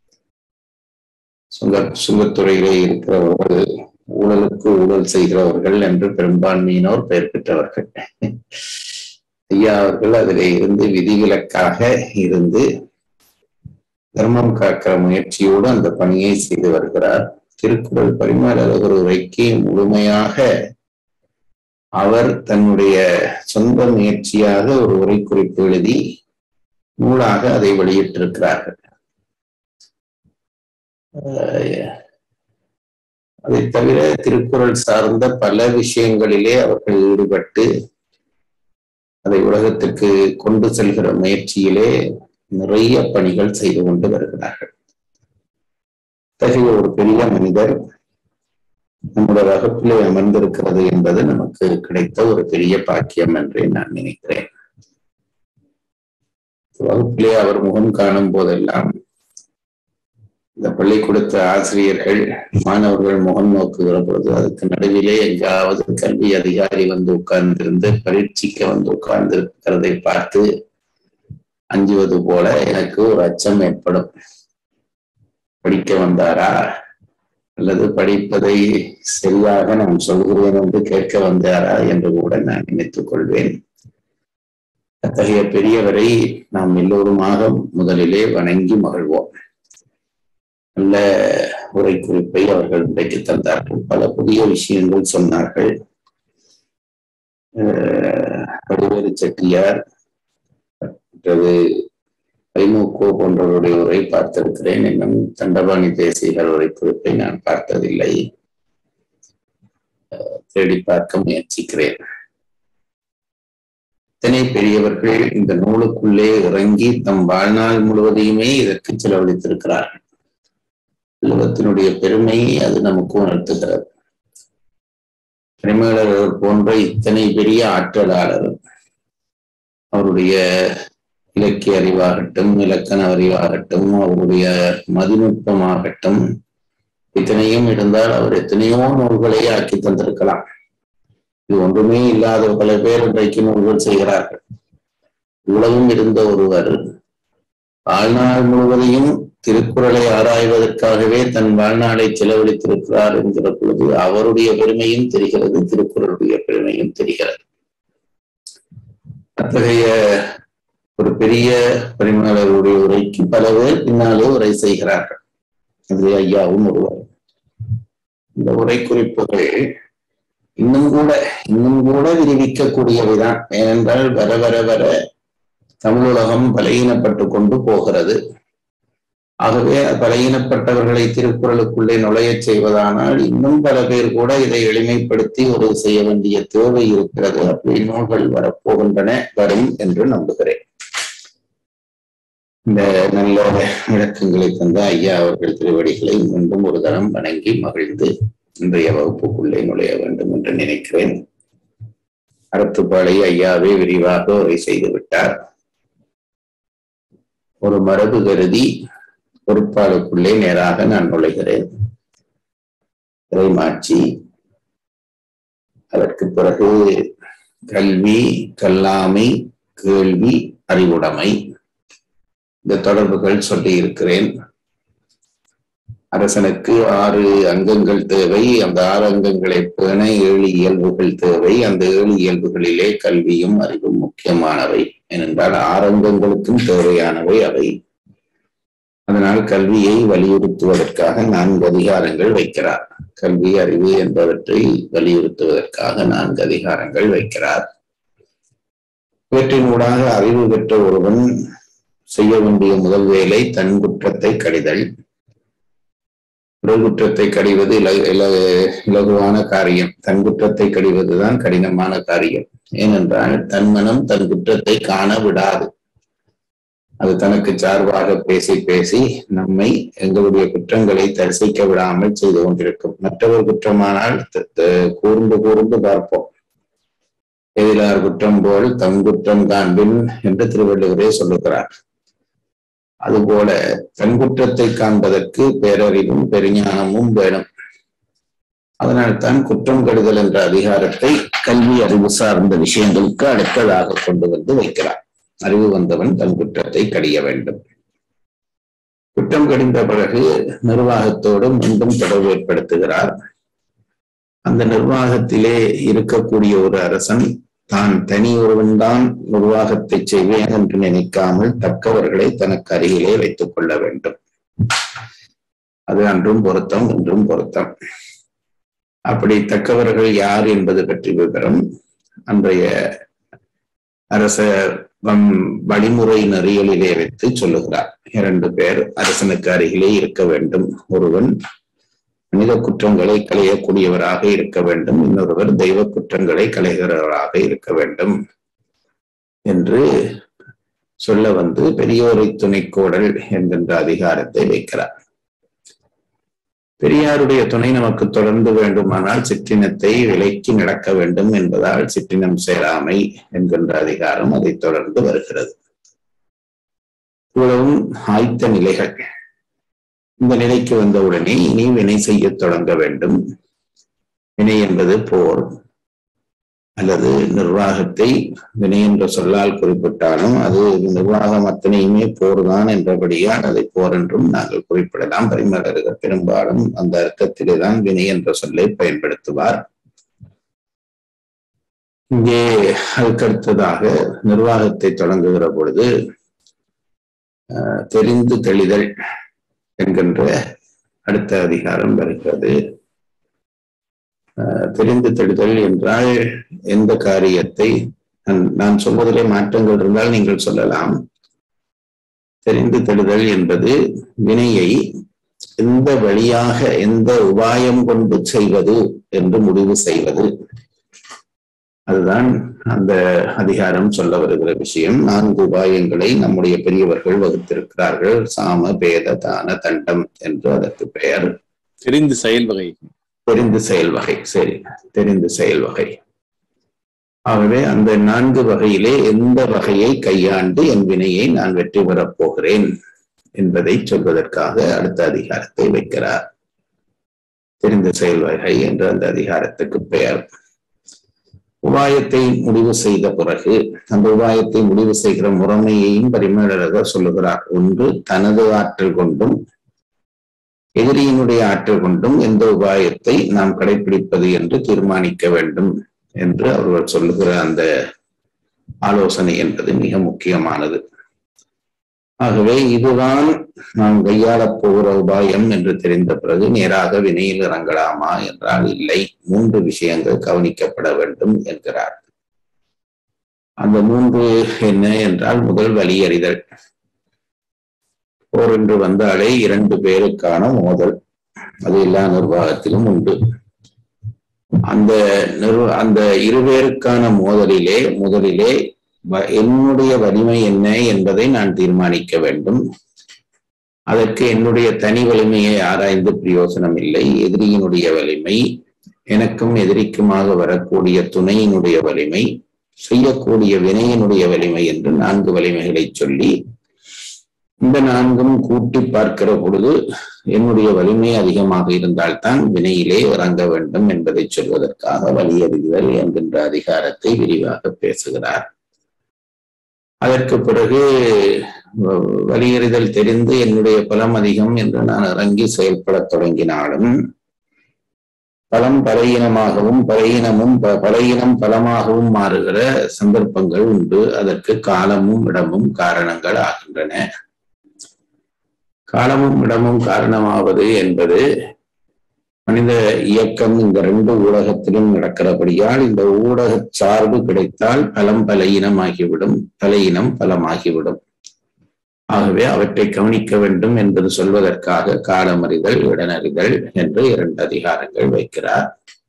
சுங்க சுங்கத்துறையிலே இருக்கிறவர்கள் ஊழலுக்கு ஊழல் செய்கிறவர்கள் என்று பெரும்பான்மையினோர் பெயர் பெற்றவர்கள் ஐயா அவர்கள் அதிலே இருந்து விதிவிலக்காக இருந்து தர்மம் காக்கிற முயற்சியோடு அந்த பணியை செய்து வருகிறார் திருக்குறள் பரிமாறவர் உரைக்கு முழுமையாக அவர் தன்னுடைய சொந்த முயற்சியாக ஒரு உரை குறிப்பு எழுதி நூலாக அதை வெளியிட்டிருக்கிறார்கள் அதை தவிர திருக்குறள் சார்ந்த பல விஷயங்களிலே அவர்கள் ஈடுபட்டு அதை உலகத்திற்கு கொண்டு செல்கிற முயற்சியிலே நிறைய பணிகள் செய்து கொண்டு வருகிறார்கள் அத்தகைய ஒரு பெரிய மனிதர் நம்முடைய வகுப்பிலே அமர்ந்திருக்கிறது என்பது நமக்கு கிடைத்த ஒரு பெரிய பாக்கியம் என்றே நான் நினைக்கிறேன் வகுப்பிலே அவர் முகம் காணும் போதெல்லாம் இந்த பள்ளிக்கூடத்து ஆசிரியர்கள் மாணவர்கள் முகம் நோக்குகிற பொழுது அதுக்கு நடுவிலே எங்காவது கல்வி அதிகாரி வந்து உட்கார்ந்திருந்து பரீட்சிக்க வந்து உட்கார்ந்து இருக்கிறதை பார்த்து அஞ்சுவது போல எனக்கு ஒரு அச்சம் ஏற்படும் படிக்க வந்தாரா அல்லது படிப்பதை சரியாக நான் சொல்கிறேன் என்று கேட்க வந்தாரா என்று கூட நான் நினைத்துக் கொள்வேன் அத்தகைய பெரியவரை நாம் எல்லோருமாக முதலிலே வணங்கி மகிழ்வோம் நல்ல உரை குறிப்பை அவர்கள் இன்றைக்கு தந்தார்கள் பல புதிய விஷயங்கள் சொன்னார்கள் வடிவேலு செட்டியார் மற்றது ஐமுகோ போன்றவருடைய உரை பார்த்திருக்கிறேன் இன்னும் தண்டபாணி தேசியர் உரை குறிப்பை நான் பார்த்ததில்லை தேடி பார்க்க முயற்சிக்கிறேன் இத்தனை பெரியவர்கள் இந்த நூலுக்குள்ளே இறங்கி தம் வாழ்நாள் முழுவதையுமே இதற்கு செலவழித்திருக்கிறார்கள் உலகத்தினுடைய பெருமையை அது நமக்கு உணர்த்துகிறது பரிமேலர் போன்ற இத்தனை பெரிய ஆற்றலாளர் அவருடைய இலக்கிய அறிவாகட்டும் இலக்கண அறிவாகட்டும் அவருடைய மதிநுட்பமாகட்டும் இத்தனையும் இருந்தால் அவர் எத்தனையோ நூல்களை ஆக்கி தந்திருக்கலாம் இது ஒன்றுமே இல்லாத பல பேர் இன்றைக்கு நூல்கள் செய்கிறார்கள் இவ்வளவும் இருந்த ஒருவர் வாழ்நாள் முழுவதையும் திருக்குறளை ஆராய்வதற்காகவே தன் வாழ்நாளை செலவழித்திருக்கிறார் என்கிற பொழுது அவருடைய பெருமையும் தெரிகிறது திருக்குறளுடைய பெருமையும் தெரிகிறது அத்தகைய ஒரு பெரிய பரிமாளருடைய உரைக்கு பல பேர் பின்னாலே உரை செய்கிறார்கள் அது ஐயாவும் ஒருவர் இந்த உரை குறிப்புகள் இன்னும் கூட இன்னும் கூட விரிவிக்கக்கூடியவைதான் ஏனென்றால் வர வர வர தமிழுலகம் பலகீனப்பட்டு கொண்டு போகிறது ஆகவே பலகீனப்பட்டவர்களை திருக்குறளுக்குள்ளே நுழையச் செய்வதானால் இன்னும் பல பேர் கூட இதை எளிமைப்படுத்தி ஒரு செய்ய வேண்டிய தேவை இருக்கிறது அப்படி நூல்கள் வரப்போகின்றன வரும் என்று நம்புகிறேன் இந்த நல்ல விளக்கங்களை தந்த ஐயா அவர்கள் திருவடிகளை மீண்டும் ஒரு தரம் வணங்கி மகிழ்ந்து இன்றைய வகுப்புக்குள்ளே நுழைய வேண்டும் என்று நினைக்கிறேன் அறத்துப்பாளை ஐயாவே விரிவாக உரை செய்து விட்டார் ஒரு மரபு கருதி பொறுப்பாளுக்குள்ளே நேராக நான் நுழைகிறேன் இறைமாட்சி அதற்கு பிறகு கல்வி கல்லாமை கேள்வி அறிவுடைமை இந்த தொடர்புகள் சொல்லி இருக்கிறேன் அரசனுக்கு ஆறு அங்கங்கள் தேவை அந்த ஆறு அங்கங்களை பேண ஏழு இயல்புகள் தேவை அந்த ஏழு இயல்புகளிலே கல்வியும் அறிவும் முக்கியமானவை ஏனென்றால் ஆறு அங்கங்களுக்கும் தேவையானவை அவை அதனால் கல்வியை வலியுறுத்துவதற்காக நான்கு அதிகாரங்கள் வைக்கிறார் கல்வி அறிவு என்பவற்றை வலியுறுத்துவதற்காக நான்கு அதிகாரங்கள் வைக்கிறார் இவற்றினூடாக அறிவு பெற்ற ஒருவன் செய்ய வேண்டிய முதல் வேலை தன் குற்றத்தை கடிதல் பிறர் குற்றத்தை கடிவது இல இல இலகுவான காரியம் தன் குற்றத்தை கடிவதுதான் கடினமான காரியம் ஏனென்றால் தன் மனம் தன் குற்றத்தை காண விடாது அது தனக்கு சார்பாக பேசி பேசி நம்மை எங்களுடைய குற்றங்களை தரிசிக்க விடாமல் செய்து கொண்டிருக்கும் மற்றவர் குற்றமானால் கூர்ந்து கூர்ந்து பார்ப்போம் எதிலார் குற்றம் போல் தம் குற்றம் காண்பின் என்று திருவள்ளுவரே சொல்லுகிறார் அதுபோல தன் குற்றத்தை காண்பதற்கு பேரறிவும் பெருஞானமும் வேணும் அதனால்தான் குற்றம் கெடுதல் என்ற அதிகாரத்தை கல்வி அறிவு சார்ந்த விஷயங்களுக்கு அடுத்ததாக கொண்டு வந்து வைக்கிறார் அறிவு வந்தவன் தன் குற்றத்தை கடிய வேண்டும் குற்றம் கடிந்த பிறகு நிர்வாகத்தோடு மீண்டும் தொடர்பு ஏற்படுத்துகிறார் அந்த நிர்வாகத்திலே இருக்கக்கூடிய ஒரு அரசன் தான் தனி ஒருவன் தான் நிர்வாகத்தை செய்வேன் என்று நினைக்காமல் தக்கவர்களை தனக்கு அருகிலே வைத்துக் கொள்ள வேண்டும் அது அன்றும் பொருத்தம் இன்றும் பொருத்தம் அப்படி தக்கவர்கள் யார் என்பது பற்றி விவரம் அன்றைய அரச வழிமுறை நெறியலிலே வைத்து சொல்லுகிறார் இரண்டு பேர் அரசனுக்கு அருகிலே இருக்க வேண்டும் ஒருவன் மனித குற்றங்களை களையக்கூடியவராக இருக்க வேண்டும் இன்னொருவர் தெய்வ குற்றங்களை களைகிறவராக இருக்க வேண்டும் என்று சொல்ல வந்து பெரியோரை துணைக்கோடல் என்கின்ற அதிகாரத்தை வைக்கிறார் பெரியாருடைய துணை நமக்கு தொடர்ந்து வேண்டுமானால் சிற்றினத்தை விலைக்கு நடக்க வேண்டும் என்பதால் சிற்றினம் சேராமை என்கின்ற அதிகாரம் அதை தொடர்ந்து வருகிறது இவ்வளவும் ஆய்த்த நிலைகள் இந்த நிலைக்கு வந்தவுடனே இனி வினை செய்ய தொடங்க வேண்டும் வினை என்பது போர் அல்லது நிர்வாகத்தை வினை என்ற சொல்லால் குறிப்பிட்டாலும் அது நிர்வாகம் அத்தனையுமே போர் தான் என்றபடியால் அதை போர் என்றும் நாங்கள் குறிப்பிடலாம் பரிமலர்கள் பெரும்பாலும் அந்த அர்த்தத்திலே தான் வினை என்ற சொல்லை பயன்படுத்துவார் இங்கே அதுக்கடுத்ததாக நிர்வாகத்தை தொடங்குகிற பொழுது தெரிந்து தெளிதல் என்கின்ற அடுத்த அதிகாரம் வருகிறது தெரிந்து தெளிதல் என்றால் எந்த காரியத்தை நான் சொல்வதிலே மாற்றங்கள் இருந்தால் நீங்கள் சொல்லலாம் தெரிந்து தெளிதல் என்பது வினையை எந்த வழியாக எந்த உபாயம் கொண்டு செய்வது என்று முடிவு செய்வது அதுதான் அந்த அதிகாரம் சொல்ல வருகிற விஷயம் நான்கு உபாயங்களை நம்முடைய பெரியவர்கள் வகுத்திருக்கிறார்கள் சாம பேத தான தண்டம் என்று அதற்கு பெயர் தெரிந்து செயல் வகை தெரிந்து செயல் வகை சரி தெரிந்து செயல் வகை ஆகவே அந்த நான்கு வகையிலே எந்த வகையை கையாண்டு என் வினையை நான் வெற்றி பெறப் போகிறேன் என்பதை சொல்வதற்காக அடுத்த அதிகாரத்தை வைக்கிறார் தெரிந்த செயல் வகை என்ற அந்த அதிகாரத்துக்கு பெயர் உபாயத்தை முடிவு செய்த பிறகு அந்த உபாயத்தை முடிவு செய்கிற முறைமையையும் பரிமேலழகர் சொல்லுகிறார் ஒன்று தனது ஆற்றல் கொண்டும் எதிரியினுடைய ஆற்றல் கொண்டும் எந்த உபாயத்தை நாம் கடைபிடிப்பது என்று தீர்மானிக்க வேண்டும் என்று அவர்கள் சொல்லுகிற அந்த ஆலோசனை என்பது மிக முக்கியமானது ஆகவே இதுதான் நாம் கையாளப் போகிற உபாயம் என்று தெரிந்த பிறகு நேராக வினையில் இறங்கலாமா என்றால் இல்லை மூன்று விஷயங்கள் கவனிக்கப்பட வேண்டும் என்கிறார் அந்த மூன்று என்ன என்றால் முதல் வலியறிதல் போர் என்று வந்தாலே இரண்டு பேருக்கான மோதல் அது எல்லா நிர்வாகத்திலும் உண்டு அந்த நிர்வ அந்த இருவேருக்கான மோதலிலே முதலிலே வ- என்னுடைய வலிமை என்ன என்பதை நான் தீர்மானிக்க வேண்டும் அதற்கு என்னுடைய தனி வலிமையை ஆராய்ந்து பிரயோசனம் இல்லை எதிரியினுடைய வலிமை எனக்கும் எதிரிக்குமாக வரக்கூடிய துணையினுடைய வலிமை செய்யக்கூடிய வினையினுடைய வலிமை என்று நான்கு வலிமைகளை சொல்லி இந்த நான்கும் கூட்டி பார்க்கிற பொழுது என்னுடைய வலிமை அதிகமாக இருந்தால்தான் வினையிலே இறங்க வேண்டும் என்பதை சொல்வதற்காக வலியறிதல் என்கின்ற அதிகாரத்தை விரிவாக பேசுகிறார் அதற்கு பிறகு வ- வலியறிதல் தெரிந்து என்னுடைய பலம் அதிகம் என்று நான் இறங்கி செயல்படத் தொடங்கினாலும் பலம் பலையினமாகவும் பலையினமும் ப- பலையினம் பலமாகவும் மாறுகிற சந்தர்ப்பங்கள் உண்டு அதற்கு காலமும் இடமும் காரணங்கள் ஆகின்றன காலமும் இடமும் காரணமாவது என்பது மனித இயக்கம் இந்த ரெண்டு ஊடகத்திலும் நடக்கிறபடியால் இந்த ஊடக சார்பு கிடைத்தால் பலம் பலையினமாகிவிடும் பலையினம் பலமாகிவிடும் ஆகவே அவற்றை கவனிக்க வேண்டும் என்பது சொல்வதற்காக காலமறிதல் இடனறிதல் என்று இரண்டு அதிகாரங்கள் வைக்கிறார்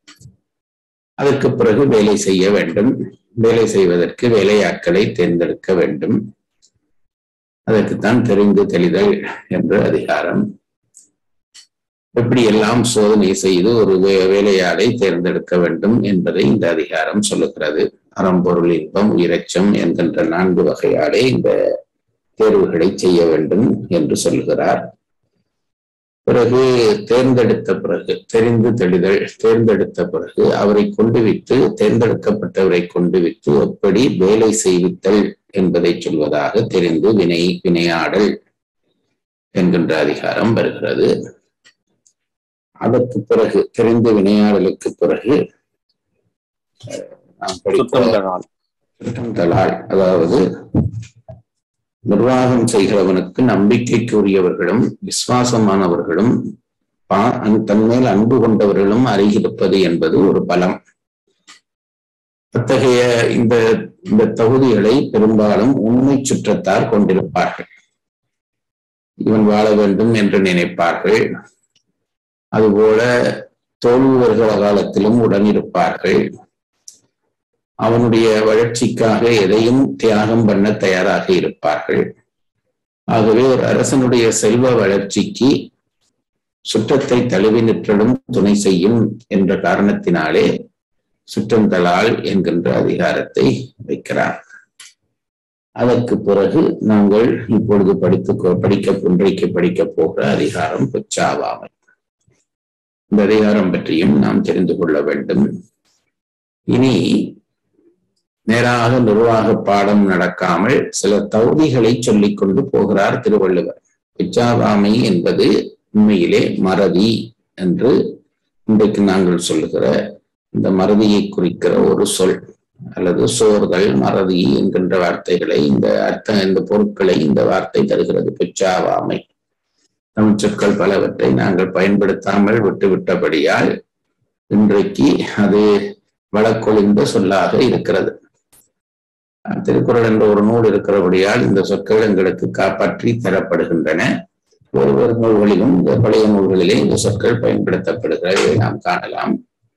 அதற்கு பிறகு வேலை செய்ய வேண்டும் வேலை செய்வதற்கு வேலையாட்களை தேர்ந்தெடுக்க வேண்டும் அதற்குத்தான் தெரிந்து தெளிதல் என்ற அதிகாரம் எப்படியெல்லாம் சோதனை செய்து ஒரு வே- வேலையாளை தேர்ந்தெடுக்க வேண்டும் என்பதை இந்த அதிகாரம் சொல்லுகிறது அறம்பொருள் இன்பம் உயிரச்சம் என்கின்ற நான்கு வகையாலே இந்த தேர்வுகளை செய்ய வேண்டும் என்று சொல்லுகிறார் பிறகு தேர்ந்தெடுத்த பிறகு தெரிந்து தெளிதல் தேர்ந்தெடுத்த பிறகு அவரை கொண்டு விட்டு தேர்ந்தெடுக்கப்பட்டவரை கொண்டு விட்டு எப்படி வேலை செய்வித்தல் என்பதை சொல்வதாக தெரிந்து வினை வினையாடல் என்கின்ற அதிகாரம் வருகிறது அதற்கு பிறகு தெரிந்து வினையாடலுக்கு பிறகு அஹ், நாம் படித்த சுத்தந்தனால் சுற்றந்தலால் அதாவது நிர்வாகம் செய்கிறவனுக்கு நம்பிக்கைக்குரியவர்களும் விசுவாசமானவர்களும் பா- அன்- தன்மேல் அன்பு கொண்டவர்களும் அருகிருப்பது என்பது ஒரு பலம் அத்தகைய இந்த இந்த தகுதிகளை பெரும்பாலும் உண்மை சுற்றத்தார் கொண்டிருப்பார்கள் இவன் வாழ வேண்டும் என்று நினைப்பார்கள் அதுபோல தோல்வி வருகிற காலத்திலும் உடனிருப்பார்கள் அவனுடைய வளர்ச்சிக்காக எதையும் தியாகம் பண்ண தயாராக இருப்பார்கள் ஆகவே ஒரு அரசனுடைய செல்வ வளர்ச்சிக்கு சுற்றத்தை தழுவி நிற்றலும் துணை செய்யும் என்ற காரணத்தினாலே சுற்றந்தலால் என்கின்ற அதிகாரத்தை வைக்கிறார் அதற்கு பிறகு நாங்கள் இப்பொழுது படித்து படிக்க இன்றைக்கு படிக்க போகிற அதிகாரம் பொச்சாவாமை இந்த அதிகாரம் பற்றியும் நாம் தெரிந்து கொள்ள வேண்டும் இனி நேராக நிர்வாக பாடம் நடக்காமல் சில தகுதிகளை சொல்லிக் கொண்டு போகிறார் திருவள்ளுவர் பிச்சாவாமை என்பது உண்மையிலே மறதி என்று இன்றைக்கு நாங்கள் சொல்லுகிற இந்த மறதியை குறிக்கிற ஒரு சொல் அல்லது சோர்தல் மறதி என்கின்ற வார்த்தைகளை இந்த அர்த்த இந்த பொருட்களை இந்த வார்த்தை தருகிறது பிச்சாவாமை தமிழ் சொற்கள் பலவற்றை நாங்கள் பயன்படுத்தாமல் விட்டுவிட்டபடியால் இன்றைக்கு அது வழக்கொழிந்த சொல்லாக இருக்கிறது திருக்குறள் என்ற ஒரு நூல் இருக்கிறபடியால் இந்த சொற்கள் எங்களுக்கு காப்பாற்றி தரப்படுகின்றன ஒருவர் நூல்களிலும் இந்த பழைய நூல்களிலே இந்த சொற்கள் பயன்படுத்தப்படுகிறதை நாம் காணலாம்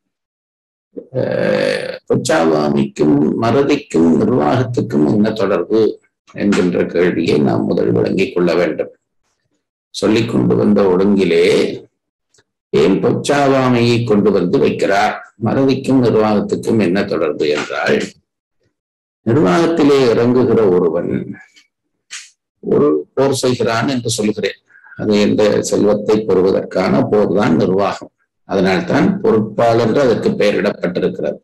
பொச்சாவாமிக்கும் மறதிக்கும் நிர்வாகத்துக்கும் என்ன தொடர்பு என்கின்ற கேள்வியை நாம் முதல் விளங்கிக் கொள்ள வேண்டும் சொல்லிக் கொண்டு வந்த ஒழுங்கிலே ஏன் பொச்சாவாமையை கொண்டு வந்து வைக்கிறார் மறதிக்கும் நிர்வாகத்துக்கும் என்ன தொடர்பு என்றால் நிர்வாகத்திலே இறங்குகிற ஒருவன் ஒரு போர் செய்கிறான் என்று சொல்கிறேன் அது எந்த செல்வத்தை பெறுவதற்கான போர் தான் நிர்வாகம் அதனால்தான் பொறுப்பாளர் என்று அதற்கு பெயரிடப்பட்டிருக்கிறது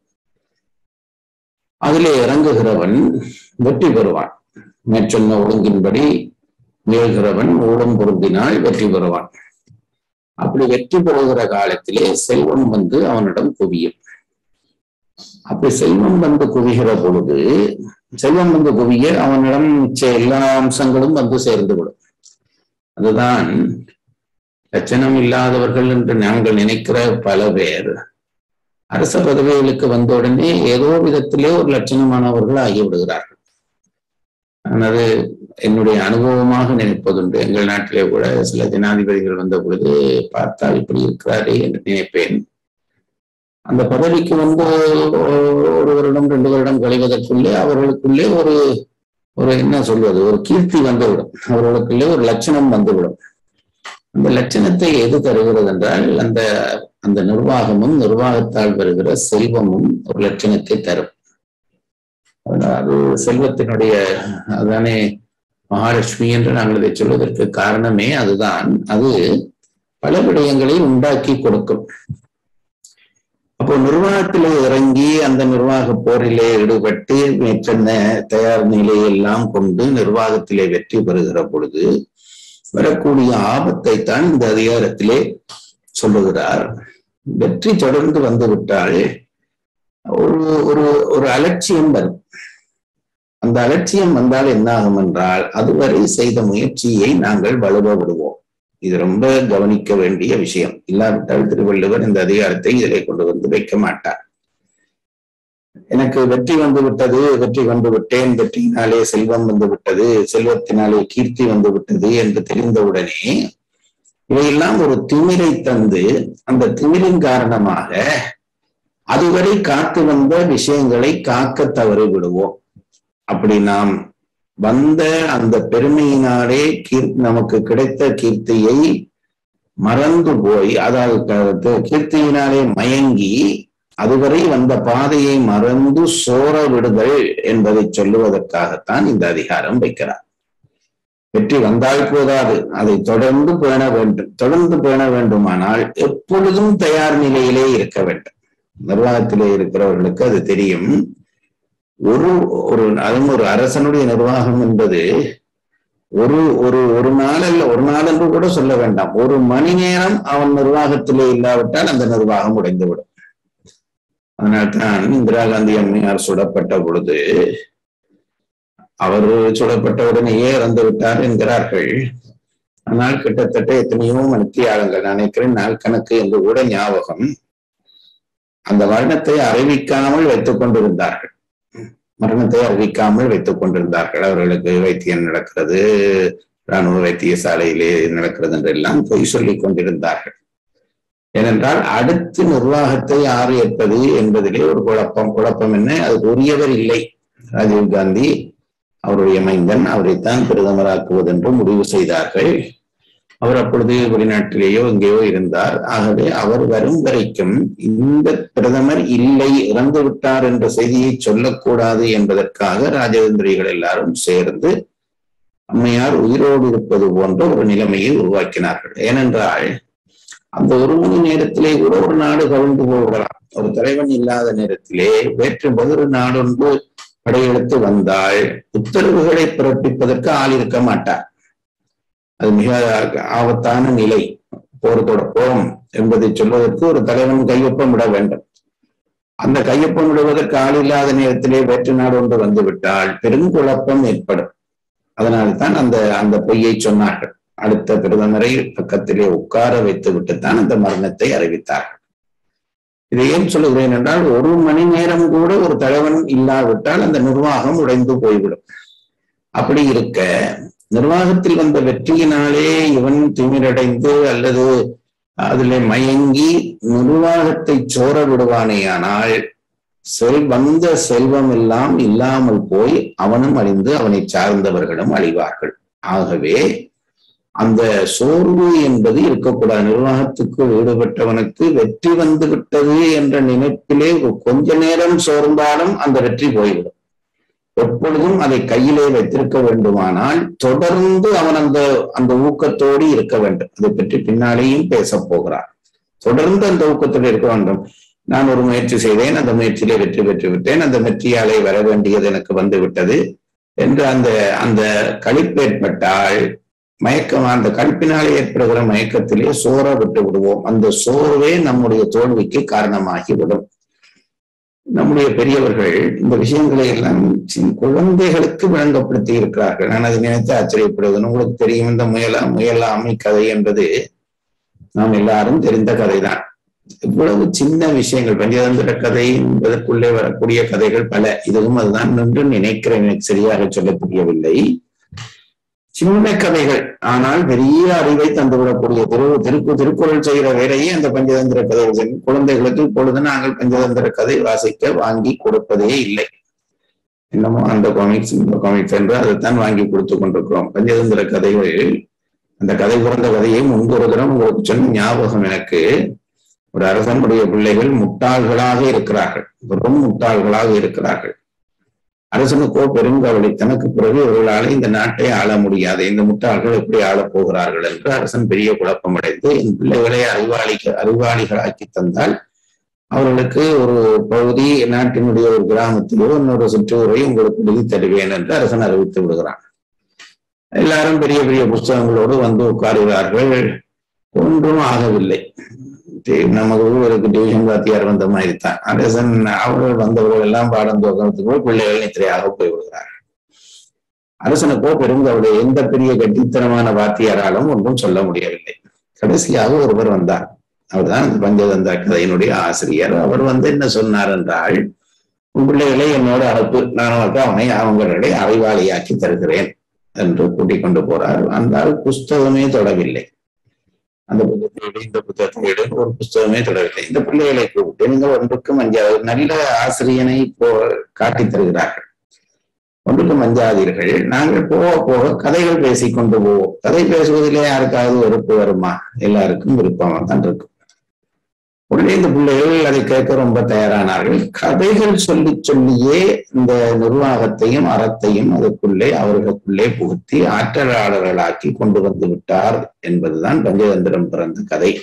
அதிலே இறங்குகிறவன் வெற்றி பெறுவான் மேற்சொன்ன ஒழுங்கின்படி முயல்கிறவன் ஊடம் பொருந்தினால் வெற்றி பெறுவான் அப்படி வெற்றி பெறுகிற காலத்திலே செல்வம் வந்து அவனிடம் குவியும் அப்படி செல்வம் வந்து குவிகிற பொழுது செல்வம் வந்து குவிய அவனிடம் மிச்ச எல்லா அம்சங்களும் வந்து சேர்ந்து விடும் அதுதான் லட்சணம் இல்லாதவர்கள் என்று நாங்கள் நினைக்கிற பல பேர் அரச பதவிகளுக்கு வந்த உடனே ஏதோ விதத்திலே ஒரு லட்சணமானவர்கள் ஆகிவிடுகிறார்கள் நான் அது என்னுடைய அனுபவமாக நினைப்பதுண்டு எங்கள் நாட்டிலே கூட சில ஜனாதிபதிகள் வந்த பொழுது பார்த்தால் இப்படி இருக்கிறாரே என்று நினைப்பேன் அந்த பதவிக்கு வந்து ஒரு வருடம் ரெண்டு வருடம் கழிவதற்குள்ளே அவர்களுக்குள்ளே ஒரு ஒரு என்ன சொல்வது ஒரு கீர்த்தி வந்துவிடும் அவர்களுக்குள்ளே ஒரு லட்சணம் வந்துவிடும் அந்த லட்சணத்தை எது தருகிறது என்றால் அந்த அந்த நிர்வாகமும் நிர்வாகத்தால் வருகிற செல்வமும் ஒரு லட்சணத்தை தரும் அது செல்வத்தினுடைய அதானே மகாலட்சுமி என்று நாங்கள் இதை சொல்வதற்கு காரணமே அதுதான் அது பல விடயங்களை உண்டாக்கி கொடுக்கும் அப்போ நிர்வாகத்திலே இறங்கி அந்த நிர்வாக போரிலே ஈடுபட்டு மேற்சென்ன தயார் நிலையெல்லாம் கொண்டு நிர்வாகத்திலே வெற்றி பெறுகிற பொழுது வரக்கூடிய ஆபத்தை தான் இந்த அதிகாரத்திலே சொல்லுகிறார் வெற்றி தொடர்ந்து வந்து விட்டால் ஒரு ஒரு ஒரு அலட்சியம் வரும் அந்த அலட்சியம் வந்தால் என்ன ஆகும் என்றால் அதுவரை செய்த முயற்சியை நாங்கள் வலுவ விடுவோம் இது ரொம்ப கவனிக்க வேண்டிய விஷயம் இல்லாவிட்டால் திருவள்ளுவர் இந்த அதிகாரத்தை இதிலே கொண்டு வந்து வைக்க மாட்டார் எனக்கு வெற்றி வந்து விட்டது வெற்றி கொண்டு விட்டேன் வெற்றியினாலே செல்வம் வந்து விட்டது செல்வத்தினாலே கீர்த்தி வந்து விட்டது என்று தெரிந்தவுடனே இவையெல்லாம் ஒரு திமிரை தந்து அந்த திமிரின் காரணமாக அதுவரை காத்து வந்த விஷயங்களை காக்க தவறி விடுவோம் அப்படி நாம் வந்த அந்த பெருமையினாலே கீர் நமக்கு கிடைத்த கீர்த்தியை மறந்து போய் அதாவது கீர்த்தியினாலே மயங்கி அதுவரை வந்த பாதையை மறந்து சோர விடுதல் என்பதை சொல்லுவதற்காகத்தான் இந்த அதிகாரம் வைக்கிறார் வெற்றி வந்தால் போதாது அதை தொடர்ந்து பேண வேண்டும் தொடர்ந்து பேண வேண்டுமானால் எப்பொழுதும் தயார் நிலையிலே இருக்க வேண்டும் நிர்வாகத்திலே இருக்கிறவர்களுக்கு அது தெரியும் ஒரு ஒரு அதுவும் ஒரு அரசனுடைய நிர்வாகம் என்பது ஒரு ஒரு ஒரு நாள் அல்ல ஒரு நாள் என்று கூட சொல்ல வேண்டாம் ஒரு மணி நேரம் அவன் நிர்வாகத்திலே இல்லாவிட்டால் அந்த நிர்வாகம் உடைந்துவிடும் அதனால்தான் இந்திரா காந்தி அம்மையார் சுடப்பட்ட பொழுது அவர் சுடப்பட்ட உடனேயே இறந்து விட்டார் என்கிறார்கள் ஆனால் கிட்டத்தட்ட எத்தனையோ மணித்தியாளங்கள் நான் நினைக்கிறேன் நாள் கணக்கு என்று கூட ஞாபகம் அந்த மரணத்தை அறிவிக்காமல் வைத்துக் கொண்டிருந்தார்கள் மரணத்தை அறிவிக்காமல் வைத்துக் கொண்டிருந்தார்கள் அவர்களுக்கு வைத்தியம் நடக்கிறது ராணுவ வைத்தியசாலையிலே நடக்கிறது என்றெல்லாம் பொய் சொல்லிக் கொண்டிருந்தார்கள் ஏனென்றால் அடுத்து நிர்வாகத்தை யார் ஏற்பது என்பதிலே ஒரு குழப்பம் குழப்பம் என்ன அதுக்கு உரியவர் இல்லை ராஜீவ் காந்தி அவருடைய மைந்தன் அவரைத்தான் பிரதமராக்குவது என்று முடிவு செய்தார்கள் அவர் அப்பொழுது வெளிநாட்டிலேயோ எங்கேயோ இருந்தார் ஆகவே அவர் வரும் வரைக்கும் இந்த பிரதமர் இல்லை இறந்து விட்டார் என்ற செய்தியை சொல்லக்கூடாது என்பதற்காக ராஜதந்திரிகள் எல்லாரும் சேர்ந்து அம்மையார் உயிரோடு இருப்பது போன்ற ஒரு நிலைமையை உருவாக்கினார்கள் ஏனென்றால் அந்த ஒரு மணி நேரத்திலே கூட ஒரு நாடு கவிழ்ந்து போகலாம் ஒரு தலைவன் இல்லாத நேரத்திலே வேற்று பதிரு நாடொன்று படையெடுத்து வந்தால் உத்தரவுகளை பிறப்பிப்பதற்கு ஆள் இருக்க மாட்டார் அது மிக ஆபத்தான நிலை போர் தொடப்போம் என்பதை சொல்வதற்கு ஒரு தலைவன் கையொப்பம் விட வேண்டும் அந்த கையொப்பம் விடுவதற்கு ஆள் இல்லாத நேரத்திலே வேற்று நாடு ஒன்று வந்துவிட்டால் பெருங்குழப்பம் ஏற்படும் அதனால்தான் அந்த அந்த பொய்யை சொன்னார்கள் அடுத்த பிரதமரை பக்கத்திலே உட்கார வைத்து விட்டுத்தான் அந்த மரணத்தை அறிவித்தார்கள் இதை ஏன் சொல்லுகிறேன் என்றால் ஒரு மணி நேரம் கூட ஒரு தலைவன் இல்லாவிட்டால் அந்த நிர்வாகம் உடைந்து போய்விடும் அப்படி இருக்க நிர்வாகத்தில் வந்த வெற்றியினாலே இவன் திமிரடைந்து அல்லது அதிலே மயங்கி நிர்வாகத்தை சோர விடுவானேயானால் செல் வந்த செல்வம் எல்லாம் இல்லாமல் போய் அவனும் அழிந்து அவனை சார்ந்தவர்களும் அழிவார்கள் ஆகவே அந்த சோர்வு என்பது இருக்கக்கூடாது நிர்வாகத்துக்கு ஈடுபட்டவனுக்கு வெற்றி வந்து விட்டது என்ற நினைப்பிலே கொஞ்ச நேரம் சோர்ந்தாலும் அந்த வெற்றி போய்விடும் எப்பொழுதும் அதை கையிலே வைத்திருக்க வேண்டுமானால் தொடர்ந்து அவன் அந்த அந்த ஊக்கத்தோடு இருக்க வேண்டும் அதை பற்றி பின்னாலேயும் பேசப் போகிறார் தொடர்ந்து அந்த ஊக்கத்தோடு இருக்க வேண்டும் நான் ஒரு முயற்சி செய்தேன் அந்த முயற்சியிலே வெற்றி பெற்று விட்டேன் அந்த வெற்றியாலே வர வேண்டியது எனக்கு வந்து விட்டது என்று அந்த அந்த கழிப்பு ஏற்பட்டால் மயக்கம் அந்த கழிப்பினாலே ஏற்படுகிற மயக்கத்திலே சோற விட்டு விடுவோம் அந்த சோர்வே நம்முடைய தோல்விக்கு காரணமாகிவிடும் நம்முடைய பெரியவர்கள் இந்த விஷயங்களை எல்லாம் சின்ன குழந்தைகளுக்கு விளங்கப்படுத்தி இருக்கிறார்கள் நான் அதை நினைத்து ஆச்சரியப்படுவது உங்களுக்கு தெரியும் இந்த முயலா முயலாமை கதை என்பது நாம் எல்லாரும் தெரிந்த கதைதான் இவ்வளவு சின்ன விஷயங்கள் பஞ்சதந்திர கதை என்பதற்குள்ளே வரக்கூடிய கதைகள் பல இதுவும் அதுதான் என்று நினைக்கிறேன் எனக்கு சரியாக சொல்ல தெரியவில்லை சின்ன கதைகள் ஆனால் பெரிய அறிவை தந்துவிடக்கூடிய திரு திருக்கு திருக்குறள் செய்கிற வேலையே அந்த பஞ்சதந்திர கதைகள் செய்யும். குழந்தைகளுக்கு இப்பொழுது நாங்கள் பஞ்சதந்திர கதை வாசிக்க வாங்கி கொடுப்பதே இல்லை என்னமோ அந்த காமிக்ஸ் இந்த காமிக்ஸ் என்று அதைத்தான் வாங்கி கொடுத்து கொண்டிருக்கிறோம் பஞ்சதந்திர கதைகள் அந்த கதை பிறந்த கதையை முன்பு ஒரு தரம் உங்களுக்கு சொன்ன ஞாபகம் எனக்கு ஒரு அரசனுடைய பிள்ளைகள் முட்டாள்களாக இருக்கிறார்கள் வெறும் முட்டாள்களாக இருக்கிறார்கள் அரசனுக்கோ பெருங்கவலை தனக்கு பிறகு இவர்களால் இந்த நாட்டை ஆள முடியாது இந்த முட்டாள்கள் எப்படி ஆளப் போகிறார்கள் என்று அரசன் பெரிய குழப்பமடைந்து என் பிள்ளைகளை அறிவாளிக்க அறிவாளிகளாக்கி தந்தால் அவர்களுக்கு ஒரு பகுதி நாட்டினுடைய ஒரு கிராமத்திலோ இன்னொரு சுற்றுரை உங்களுக்கு எழுதி தருவேன் என்று அரசன் அறிவித்து விடுகிறான் எல்லாரும் பெரிய பெரிய புஸ்தகங்களோடு வந்து உட்காருகிறார்கள் ஒன்றும் ஆகவில்லை டி- நமக்கு ஊருக்கு டிவிஷன் வாத்தியார் வந்த மாதிரி தான் அரசன் அவர்கள் வந்தவர்கள் எல்லாம் பாடம் துவக்கத்துக்கு பிள்ளைகள் நித்திரையாக போய்விடுகிறார்கள் அரசனுக்கோ பெருங்கவலை எந்த பெரிய கட்டித்தனமான வாத்தியாராலும் ஒன்றும் சொல்ல முடியவில்லை கடைசியாக ஒருவர் வந்தார் அவர்தான் அந்த பஞ்சதந்திர கதையினுடைய ஆசிரியர் அவர் வந்து என்ன சொன்னார் என்றால் உன் பிள்ளைகளை என்னோட அனுப்பு நான் உனக்கு அவனை அவங்களை அறிவாளியாக்கி தருகிறேன் என்று கூட்டிக் கொண்டு போறார் ஆனால் புஸ்தகமே தொடவில்லை அந்த புத்தகத்தை எடு, இந்த புத்தகத்தை எடுன்னு ஒரு புஸ்தகமே தொடரவில்லை இந்த பிள்ளைகளை கூப்பிட்டு நீங்கள் ஒன்றுக்கும் அஞ்சாவது நல்ல ஆசிரியனை போ காட்டித் தருகிறார்கள் ஒன்றுக்கும் அஞ்சாதீர்கள் நாங்கள் போக போக கதைகள் பேசிக் கொண்டு போவோம் கதை பேசுவதிலே யாருக்காவது வெறுப்பு வருமா எல்லாருக்கும் விருப்பமா தான் இருக்கும் உடனே இந்த பிள்ளைகள் அதை கேட்க ரொம்ப தயாரானார்கள் கதைகள் சொல்லி சொல்லியே இந்த நிர்வாகத்தையும் அறத்தையும் அதுக்குள்ளே அவர்களுக்குள்ளே புகுத்தி ஆற்றலாளர்களாக்கி கொண்டு வந்து விட்டார் என்பதுதான் பஞ்சதந்திரம் பிறந்த கதை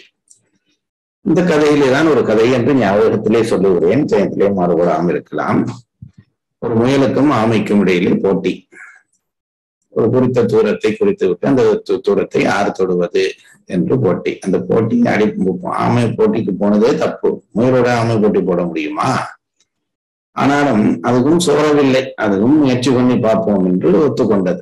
இந்த கதையிலே தான் ஒரு கதை என்று ஞாபகத்திலே சொல்லுகிறேன் ஜெயத்திலே மாறுபடாமல் இருக்கலாம் ஒரு முயலுக்கும் ஆமைக்கும் இடையிலே போட்டி ஒரு குறித்த தூரத்தை குறித்து விட்டு அந்த து- தூரத்தை ஆறு தொடுவது என்று போட்டி அந்த போட்டி அடி ஆமை போட்டிக்கு போனதே தப்பு முயலோட ஆமை போட்டி போட முடியுமா ஆனாலும் அதுவும் சோறவில்லை அதுவும் முயற்சி பண்ணி பார்ப்போம் என்று ஒத்துக்கொண்டது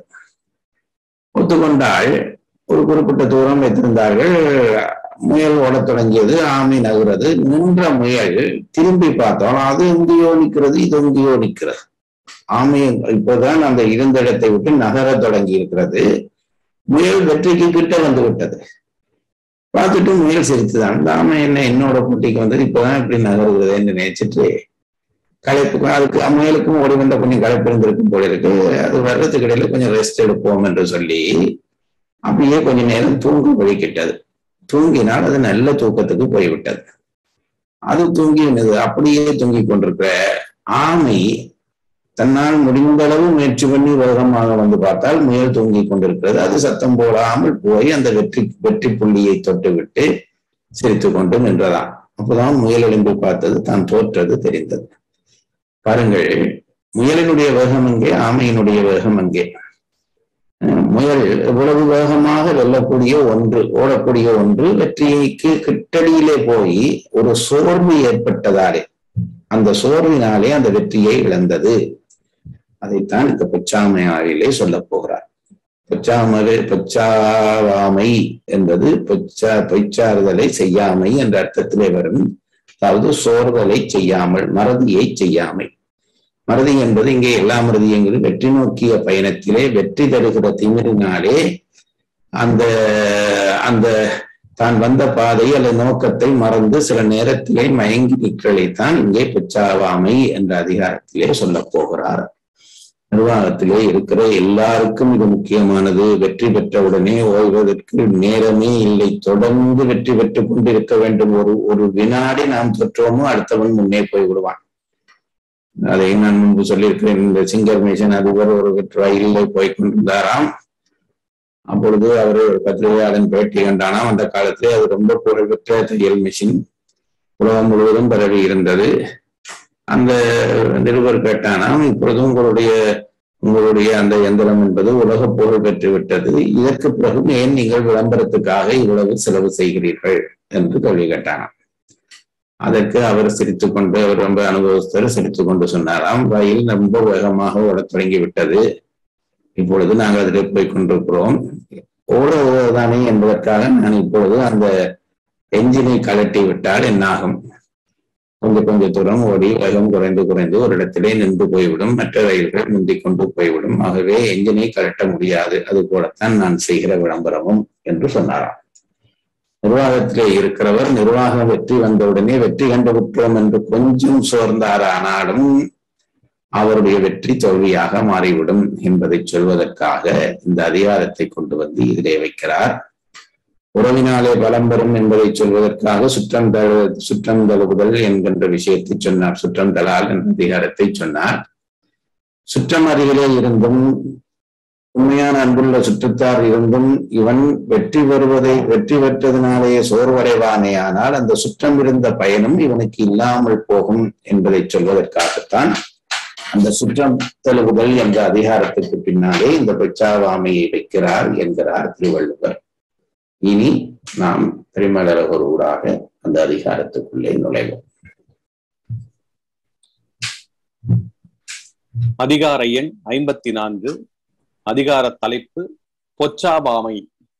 ஒத்துக்கொண்டால் ஒரு குறிப்பிட்ட தூரம் வைத்திருந்தார்கள் முயல் ஓடத் தொடங்கியது ஆமை நகர்றது நின்ற முயல் திரும்பி பார்த்தோம் அது எங்கேயோ நிற்கிறது இது எங்கேயோ நிற்கிறது ஆமை இப்போதான் அந்த இருந்த இடத்தை விட்டு நகரத் தொடங்கி இருக்கிறது முயல் வெற்றிக்கு கிட்ட வந்து விட்டது பார்த்துட்டு முயல் சிரித்துதான் இந்த ஆமை என்ன என்னோட போட்டிக்கு வந்தது இப்பதான் இப்படி நகருகிறது என்று நினைச்சிட்டு களைப்பு அதுக்கு முயலுக்கும் ஓடி வந்த கொஞ்சம் களைப்பு இருந்திருக்கும் போல இருக்கு அது வர்றதுக்கு இடையில கொஞ்சம் ரெஸ்ட் எடுப்போம் என்று சொல்லி அப்படியே கொஞ்ச நேரம் தூங்க வழிக்கிட்டது தூங்கினால் அது நல்ல தூக்கத்துக்கு போய்விட்டது அது தூங்கி என்னது அப்படியே தூங்கி கொண்டிருக்கிற ஆமை தன்னால் முடிந்த அளவு முயற்சி பண்ணி வேகமாக வந்து பார்த்தால் முயல் தூங்கி கொண்டிருக்கிறது அது சத்தம் போடாமல் போய் அந்த வெற்றி வெற்றி புள்ளியை தொட்டு விட்டு சிரித்து கொண்டு நின்றதாம் அப்போதான் முயல் எழும்பி பார்த்தது தான் தோற்றது தெரிந்தது பாருங்கள் முயலினுடைய வேகம் எங்கே ஆமையினுடைய வேகம் எங்கே அஹ் முயல் எவ்வளவு வேகமாக வெல்லக்கூடிய ஒன்று ஓடக்கூடிய ஒன்று வெற்றிக்கு கிட்டடியிலே போய் ஒரு சோர்வு ஏற்பட்டதாலே அந்த சோர்வினாலே அந்த வெற்றியை இழந்தது அதைத்தான் இந்த பொச்சாமையாரிலே சொல்லப் போகிறார் பொச்சாமலை பொச்சாவாமை என்பது பொச்சா பொய்ச்சாறுதலை செய்யாமை என்ற அர்த்தத்திலே வரும் அதாவது சோர்தலை செய்யாமல் மறதியை செய்யாமை மறதி என்பது இங்கே எல்லா மறதியங்களும் வெற்றி நோக்கிய பயணத்திலே வெற்றி தருகிற திமிரினாலே அந்த அந்த தான் வந்த பாதை அல்லது நோக்கத்தை மறந்து சில நேரத்திலே மயங்கி நிற்றலைத்தான் இங்கே பெச்சாவாமை என்ற அதிகாரத்திலே சொல்லப் போகிறார் நிர்வாகத்திலே இருக்கிற எல்லாருக்கும் இது முக்கியமானது வெற்றி பெற்றவுடனே ஓய்வதற்கு நேரமே இல்லை தொடர்ந்து வெற்றி பெற்றுக் கொண்டிருக்க வேண்டும் ஒரு ஒரு வினாடி நாம் தொற்றோமோ அடுத்தவன் முன்னே போய் விடுவான் அதை நான் முன்பு சொல்லியிருக்கிறேன் இந்த சிங்கர் மிஷன் அதிபர் ஒரு ரயிலில் போய் கொண்டிருந்தாராம் அப்பொழுது அவர் ஒரு பத்திரிகையாளன் பேட்டி கண்டானாம் அந்த காலத்திலே அது ரொம்ப புகழ்பெற்ற தையல் மிஷின் உலகம் முழுவதும் பரவி இருந்தது அந்த நிருபர் கேட்டானாம் இப்பொழுது உங்களுடைய உங்களுடைய அந்த எந்திரம் என்பது உலக புகழ் பெற்று விட்டது இதற்கு பிறகு ஏன் நீங்கள் விளம்பரத்துக்காக இவ்வளவு செலவு செய்கிறீர்கள் என்று கேள்வி கேட்டானாம் அதற்கு அவர் சிரித்துக் கொண்டு அவர் ரொம்ப அனுபவஸ்தர் சிரித்துக் கொண்டு சொன்னாராம் ரயில் ரொம்ப வேகமாக ஓடத் தொடங்கி விட்டது இப்பொழுது நாங்கள் அதில் போய் கொண்டிருக்கிறோம் ஓட ஓடதானே என்பதற்காக நான் இப்பொழுது அந்த என்ஜினை கலட்டி விட்டால் என்னாகும் கொஞ்சம் கொஞ்ச தூரம் ஓடி வேகம் குறைந்து குறைந்து ஒரு இடத்திலே நின்று போய்விடும் மற்ற ரயில்கள் முந்திக் கொண்டு போய்விடும் ஆகவே என்ஜினை கலட்ட முடியாது அது போலத்தான் நான் செய்கிற விளம்பரமும் என்று சொன்னாராம் நிர்வாகத்திலே இருக்கிறவர் நிர்வாகம் வெற்றி வந்தவுடனே வெற்றி கண்டு விட்டோம் என்று கொஞ்சம் சோர்ந்தாரானாலும் அவருடைய வெற்றி தோல்வியாக மாறிவிடும் என்பதை சொல்வதற்காக இந்த அதிகாரத்தை கொண்டு வந்து இதிலே வைக்கிறார் உறவினாலே பலம் பெறும் என்பதை சொல்வதற்காக சுற்றம் தழு சுற்றம் தழுவுதல் என்கின்ற விஷயத்தை சொன்னார் சுற்றம் தலால் என்ற அதிகாரத்தை சொன்னார் சுற்றம் அருகிலே இருந்தும் உண்மையான அன்புள்ள சுற்றத்தார் இருந்தும் இவன் வெற்றி பெறுவதை வெற்றி பெற்றதினாலேயே சோர்வடைவானே ஆனால் அந்த சுற்றம் இருந்த பயனும் இவனுக்கு இல்லாமல் போகும் என்பதை சொல்வதற்காகத்தான் அந்த சுற்றம் தழுவுதல் என்ற அதிகாரத்துக்கு பின்னாலே இந்த பெச்சாவாமையை வைக்கிறார் என்கிறார் திருவள்ளுவர் இனி நாம் பெருமளவர் ஊடாக அந்த அதிகாரத்துக்குள்ளே நுழைவோம் அதிகார எண் ஐம்பத்தி நான்கு அதிகார தலைப்பு பொச்சாபாமை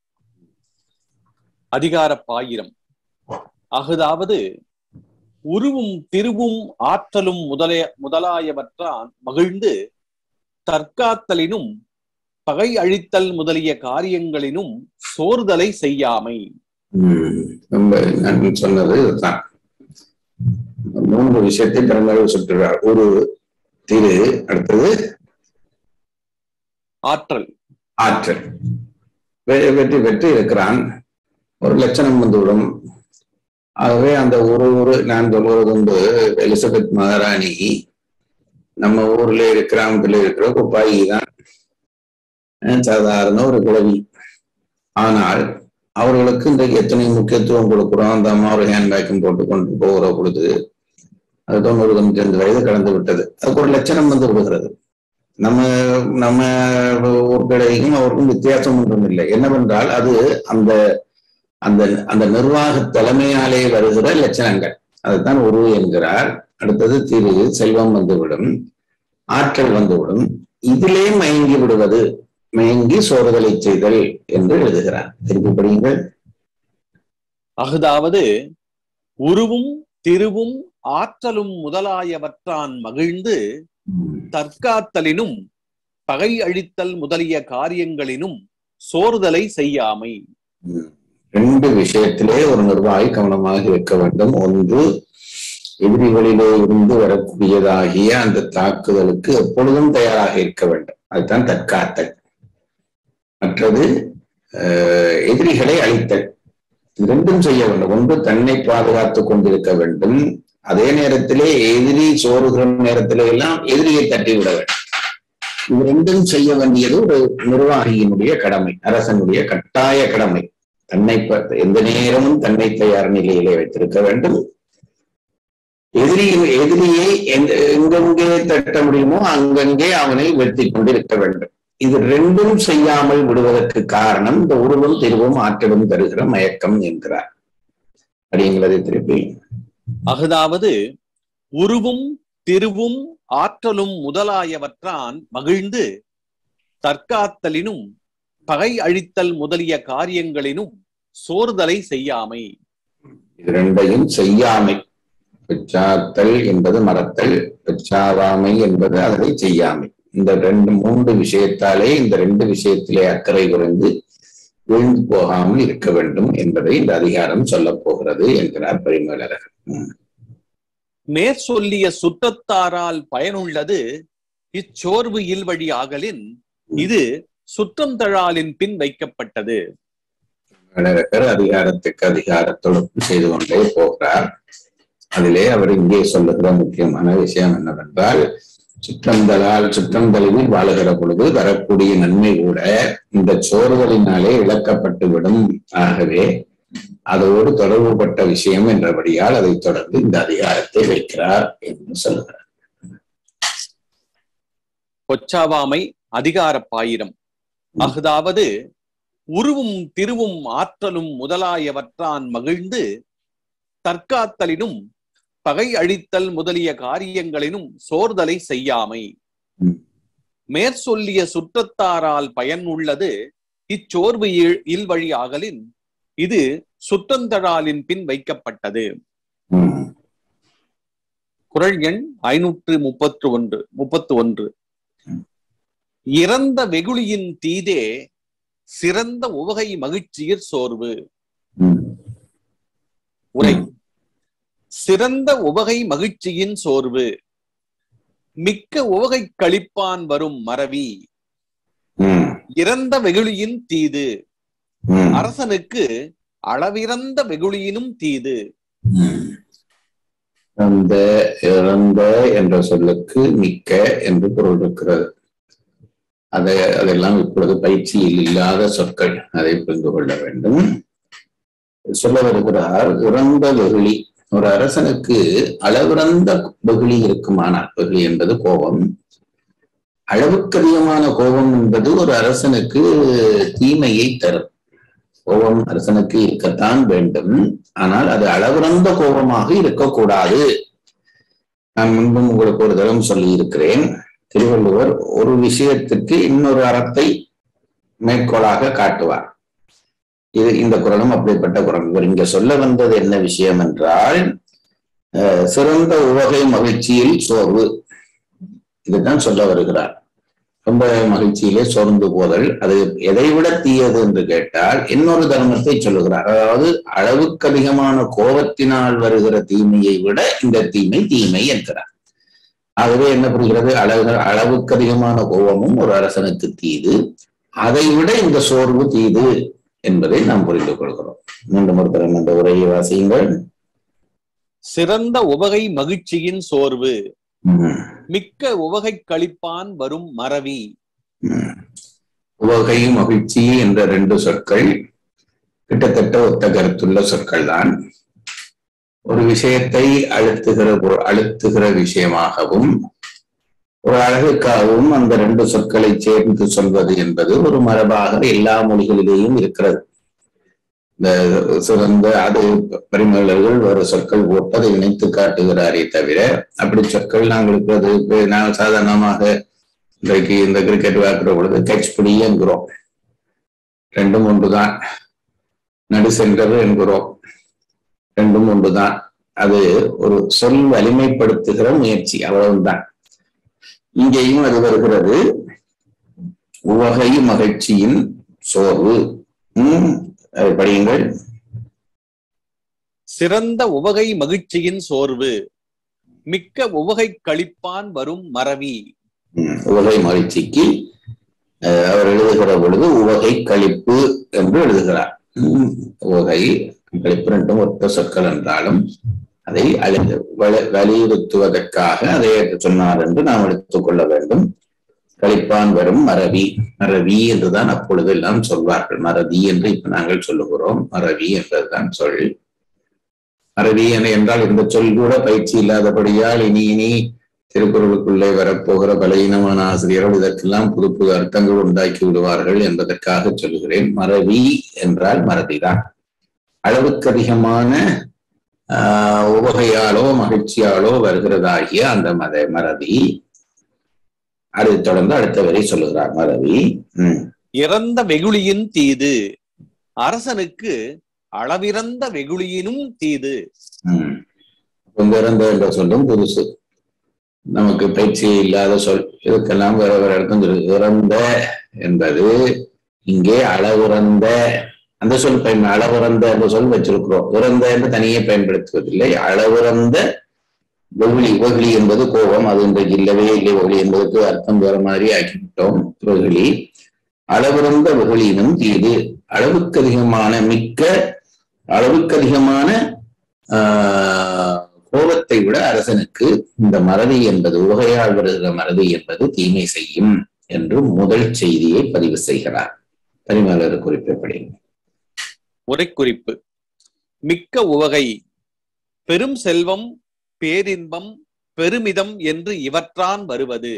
அதிகார பாயிரம் அஃதாவது உருவும் திருவும் ஆற்றலும் முதலைய முதலாயவற்றான் மகிழ்ந்து தற்காத்தலினும் பகை அழித்தல் முதலிய காரியங்களினும் சோர்தலை செய்யாமை உம் ரொம்ப நான் சொன்னது இதுதான் மூன்று விஷயத்தை பெருமளவு சுற்றுகிறார் ஒரு திரு அடுத்தது ஆற்றல் ஆற்றல் வெ- வெற்றி வெற்றி இருக்கிறான் ஒரு லட்சணம் வந்துவிடும் ஆகவே அந்த ஒரு ஒரு நான் சொல்வது வந்து எலிசபெத் மகாராணி நம்ம ஊர்ல இருக்கிற கிராமத்துல இருக்கிற குப்பாயி தான் அஹ் சாதாரண ஒரு கிழவி ஆனால் அவர்களுக்கு இன்றைக்கு எத்தனை முக்கியத்துவம் கொடுக்குறோம் அந்த அம்மா ஒரு ஹேண்ட்பேக்கும் போட்டு கொண்டு போகிற பொழுது அது தொண்ணூறு தொண்ணூத்தி ரெண்டு வயது கடந்து விட்டது அதுக்கு ஒரு லட்சணம் வந்து விடுகிறது நம்ம நம்ம ஊர்களிலும் அவருக்கும் வித்தியாசம் ஒன்றும் இல்லை என்னவென்றால் அது அந்த அந்த அந்த நிர்வாக தலைமையாலே வருகிற லட்சணங்கள் அதுதான் உரு என்கிறார் அடுத்தது திரு செல்வம் வந்துவிடும் ஆற்றல் வந்துவிடும் இதிலே மயங்கி விடுவது மயங்கி சோறுதலை செய்தல் என்று எழுதுகிறார் திருப்பி படியுங்கள் அஃதாவது உருவும் திருவும் ஆற்றலும் முதலாயவற்றான் மகிழ்ந்து தற்காத்தலினும் பகை அழித்தல் முதலிய காரியங்களினும் சோர்தலை செய்யாமை ம். ரெண்டு விஷயத்திலே ஒரு நிர்வாகி கவனமாக இருக்க வேண்டும் ஒன்று எதிரிகளிலே இருந்து வரக்கூடியதாகிய அந்த தாக்குதலுக்கு எப்பொழுதும் தயாராக இருக்க வேண்டும் அதுதான் தற்காத்தல் மற்றது அஹ், எதிரிகளை அழித்தல் இது ரெண்டும் செய்ய வேண்டும் ஒன்று தன்னை பாதுகாத்துக் கொண்டிருக்க வேண்டும் அதே நேரத்திலே எதிரி சோறுகிற நேரத்திலே எல்லாம் எதிரியை தட்டி விட வேண்டும் இது ரெண்டும் செய்ய வேண்டியது ஒரு நிர்வாகியினுடைய கடமை அரசனுடைய கட்டாய கடமை தன்னை ப- எந்த நேரமும் தன்னை தயார் நிலையிலே வைத்திருக்க வேண்டும் எதிரி எதிரியை எங்க- எங்கெங்கே தட்ட முடியுமோ அங்கங்கே அவனை வெற்றி கொண்டிருக்க வேண்டும் இது ரெண்டும் செய்யாமல் விடுவதற்கு காரணம் இந்த உருவம் திருவும் ஆற்றலும் தருகிற மயக்கம் என்கிறார் அப்படிங்கிறதை திருப்பி அஃதாவது உருவும் திருவும் ஆற்றலும் முதலாயவற்றான் மகிழ்ந்து தற்காத்தலினும் பகை அழித்தல் முதலிய காரியங்களினும் சோர்தலை செய்யாமை இது ரெண்டையும் செய்யாமை பெச்சாத்தல் என்பது மறத்தல் பெச்சாவாமை என்பது அதனை செய்யாமை இந்த ரெண்டு மூன்று விஷயத்தாலே இந்த ரெண்டு விஷயத்திலே அக்கறை குறைந்து விழுந்து போகாமல் இருக்க வேண்டும் என்பதை இந்த அதிகாரம் சொல்லப் போகிறது என்கிறார் பரிமேலழகர் ம். மேற்சொல்லிய சுற்றத்தாரால் பயனுள்ளது இச்சோர்வு இல்வழி ஆகலின் இது சுற்றம் தழாலின் பின் வைக்கப்பட்டது பரிமேலழகர் அதிகாரத்துக்கு அதிகாரத்தொடுப்பு செய்து கொண்டே போகிறார் அதிலே அவர் இங்கே சொல்லுகிற முக்கியமான விஷயம் என்னவென்றால் சுற்றந்தலால் சுற்றந்தலில் வாழுகிற பொழுது வரக்கூடிய நன்மை கூட இந்த சோறுதலினாலே இழக்கப்பட்டு விடும் ஆகவே அதோடு தொடர்புபட்ட விஷயம் என்றபடியால் அதை தொடர்ந்து இந்த அதிகாரத்தை வைக்கிறார் என்று சொல்லுகிறார் பொச்சாவாமை அதிகார பாயிரம் அஃதாவது உருவும் திருவும் ஆற்றலும் முதலாயவற்றான் மகிழ்ந்து தற்காத்தலினும் பகை அழித்தல் முதலிய காரியங்களினும் சோர்தலை செய்யாமை ம். மேற்சொல்லிய சுற்றத்தாரால் பயன் உள்ளது இச்சோர்வு இல்- இல்வழி ஆகலின் இது சுற்றந்தழாலின் பின் வைக்கப்பட்டது உம் குரல் எண் ஐநூற்று முப்பத்து ஒன்று முப்பத்து ஒன்று இறந்த வெகுளியின் தீதே சிறந்த உவகை மகிழ்ச்சியிற் சோர்வு உம் உரை சிறந்த உவகை மகிழ்ச்சியின் சோர்வு மிக்க உவகை கழிப்பான் வரும் மறவி உம் இறந்த வெகுளியின் தீது உம் அரசனுக்கு அளவிறந்த வெகுளியினும் தீது உம். இறந்த இறந்த என்ற சொல்லுக்கு மிக்க என்று பொருள் இருக்கிறது அதை அதெல்லாம் இப்பொழுது பயிற்சியில் இல்லாத சொற்கள் அதை புரிந்து கொள்ள வேண்டும் சொல்ல வருகிறார் இறந்த வெகுளி ஒரு அரசனுக்கு அளவிறந்த வெகுளி இருக்குமானால் வெகுளி என்பது கோபம் அளவுக்கு அதிகமான கோபம் என்பது ஒரு அரசனுக்கு தீமையை தரும் கோபம் அரசனுக்கு இருக்கத்தான் வேண்டும் ஆனால் அது அளவிறந்த கோபமாக இருக்கக்கூடாது நான் முன்பும் உங்களுக்கு ஒரு தரம் சொல்லி இருக்கிறேன் திருவள்ளுவர் ஒரு விஷயத்துக்கு இன்னொரு அறத்தை மேற்கோளாக காட்டுவார் இது இந்த குரலும் அப்படிப்பட்ட குரல் இவர் இங்க சொல்ல வந்தது என்ன விஷயம் என்றால் அஹ், சிறந்த உவகை மகிழ்ச்சியில் சோர்வு இதுதான் சொல்ல வருகிறார் ரொம்ப மகிழ்ச்சியிலே சோர்ந்து போதல் அது எதை விட தீயது என்று கேட்டால் இன்னொரு தர்மத்தை சொல்லுகிறார் அதாவது அளவுக்கு அதிகமான கோபத்தினால் வருகிற தீமையை விட இந்த தீமை தீமை என்கிறார் ஆகவே என்ன புரிகிறது அளவு அளவுக்கு அதிகமான கோபமும் ஒரு அரசனுக்கு தீது அதை விட இந்த சோர்வு தீது என்பதை நாம் புரிந்து கொள்கிறோம் மீண்டும் ஒரு தரம் இந்த உரையை வாசியுங்கள் சிறந்த உவகை மகிழ்ச்சியின் சோர்வு உம், மிக்க உவகை கழிப்பான் வரும் மறவி உம். உவகை மகிழ்ச்சி என்ற ரெண்டு சொற்கள் கிட்டத்தட்ட ஒத்த கருத்துள்ள சொற்கள் தான் ஒரு விஷயத்தை அழுத்துகிற பொ- அழுத்துகிற விஷயமாகவும் ஒரு அழகுக்காகவும் அந்த ரெண்டு சொற்களை சேர்ந்து சொல்வது என்பது ஒரு மரபாக எல்லா மொழிகளிலேயும் இருக்கிறது இந்த சிறந்த அது பரிமளர்கள் ஒரு சொற்கள் போட்டு அதை இணைத்து காட்டுகிறாரே தவிர அப்படி சொற்கள் நாங்கள் இருக்கிறது இப்ப நான் சாதாரணமாக இன்றைக்கு இந்த கிரிக்கெட் விளையாடுற பொழுது கேட்ச் பிடி என்கிறோம் ரெண்டும் ஒன்றுதான் நடு சென்டர் என்கிறோம் ரெண்டும் ஒன்றுதான் அது ஒரு சொல் வலிமைப்படுத்துகிற முயற்சி அவ்வளவுதான் இங்கேயும் அது வருகிறது உவகை மகிழ்ச்சியின் சோர்வு உம் அதை படியுங்கள் சிறந்த உவகை மகிழ்ச்சியின் சோர்வு மிக்க உவகை கழிப்பான் வரும் மறவி உம், உவகை மகிழ்ச்சிக்கு அஹ், அவர் எழுதுகிற பொழுது உவகை கழிப்பு என்று எழுதுகிறார் உம், உவகை கழிப்பு ரெண்டும் ஒத்த சொற்கள் என்றாலும் அதை அழி வல- வலியுறுத்துவதற்காக அதை சொன்னார் என்று நாம் எடுத்துக்கொள்ள வேண்டும் கழிப்பான் வரும் மறவி மறவி என்றுதான் அப்பொழுது எல்லாம் சொல்வார்கள் மறதி என்று இப்ப நாங்கள் சொல்லுகிறோம் மறவி என்பதுதான் சொல் மறவி என என்றால் இந்த சொல் கூட பயிற்சி இல்லாதபடியால் இனி இனி திருக்குறளுக்குள்ளே வரப்போகிற பலகீனமான ஆசிரியர்கள் இதற்கெல்லாம் புது புது அர்த்தங்கள் உண்டாக்கி விடுவார்கள் என்பதற்காக சொல்லுகிறேன் மறவி என்றால் மறதிதான் அளவுக்கு அதிகமான ஆஹ் உவகையாலோ மகிழ்ச்சியாலோ வருகிறதாகிய அந்த மத மறதி அதை தொடர்ந்து அடுத்த வரை சொல்லுகிறார் மறவி உம் இறந்த வெகுளியின் தீது அரசனுக்கு அளவிறந்த வெகுளியினும் தீது உம் இந்த இறந்த என்ற சொல்லும் புதுசு நமக்கு பயிற்சி இல்லாத சொல் இதுக்கெல்லாம் வேற வேற அர்த்தம் இருக்கு இறந்த என்பது இங்கே அளவுறந்த அந்த சொல் பயன் அளவுறந்த என்ற சொல் வச்சிருக்கிறோம் இறந்த என்று தனியே பயன்படுத்துவதில்லை அளவுறந்த வெகுளி வெகுளி என்பது கோபம் அது இன்றைக்கு இல்லவே இல்லை வெகுளி என்பதற்கு அர்த்தம் வேற மாதிரி ஆக்கிவிட்டோம் வெகுளி அளவிறந்த வெகுளியினும் தீது அளவுக்கு அதிகமான மிக்க அளவுக்கு அதிகமான ஆஹ், கோபத்தை விட அரசனுக்கு இந்த மறதி என்பது உவகையால் வருகிற மறதி என்பது தீமை செய்யும் என்று முதல் செய்தியை பதிவு செய்கிறார் பரிமலர் குறிப்பிடப்படி உரைக்குறிப்பு மிக்க உவகை பெரும் செல்வம் பேரின்பம் பெருமிதம் என்று இவற்றான் வருவது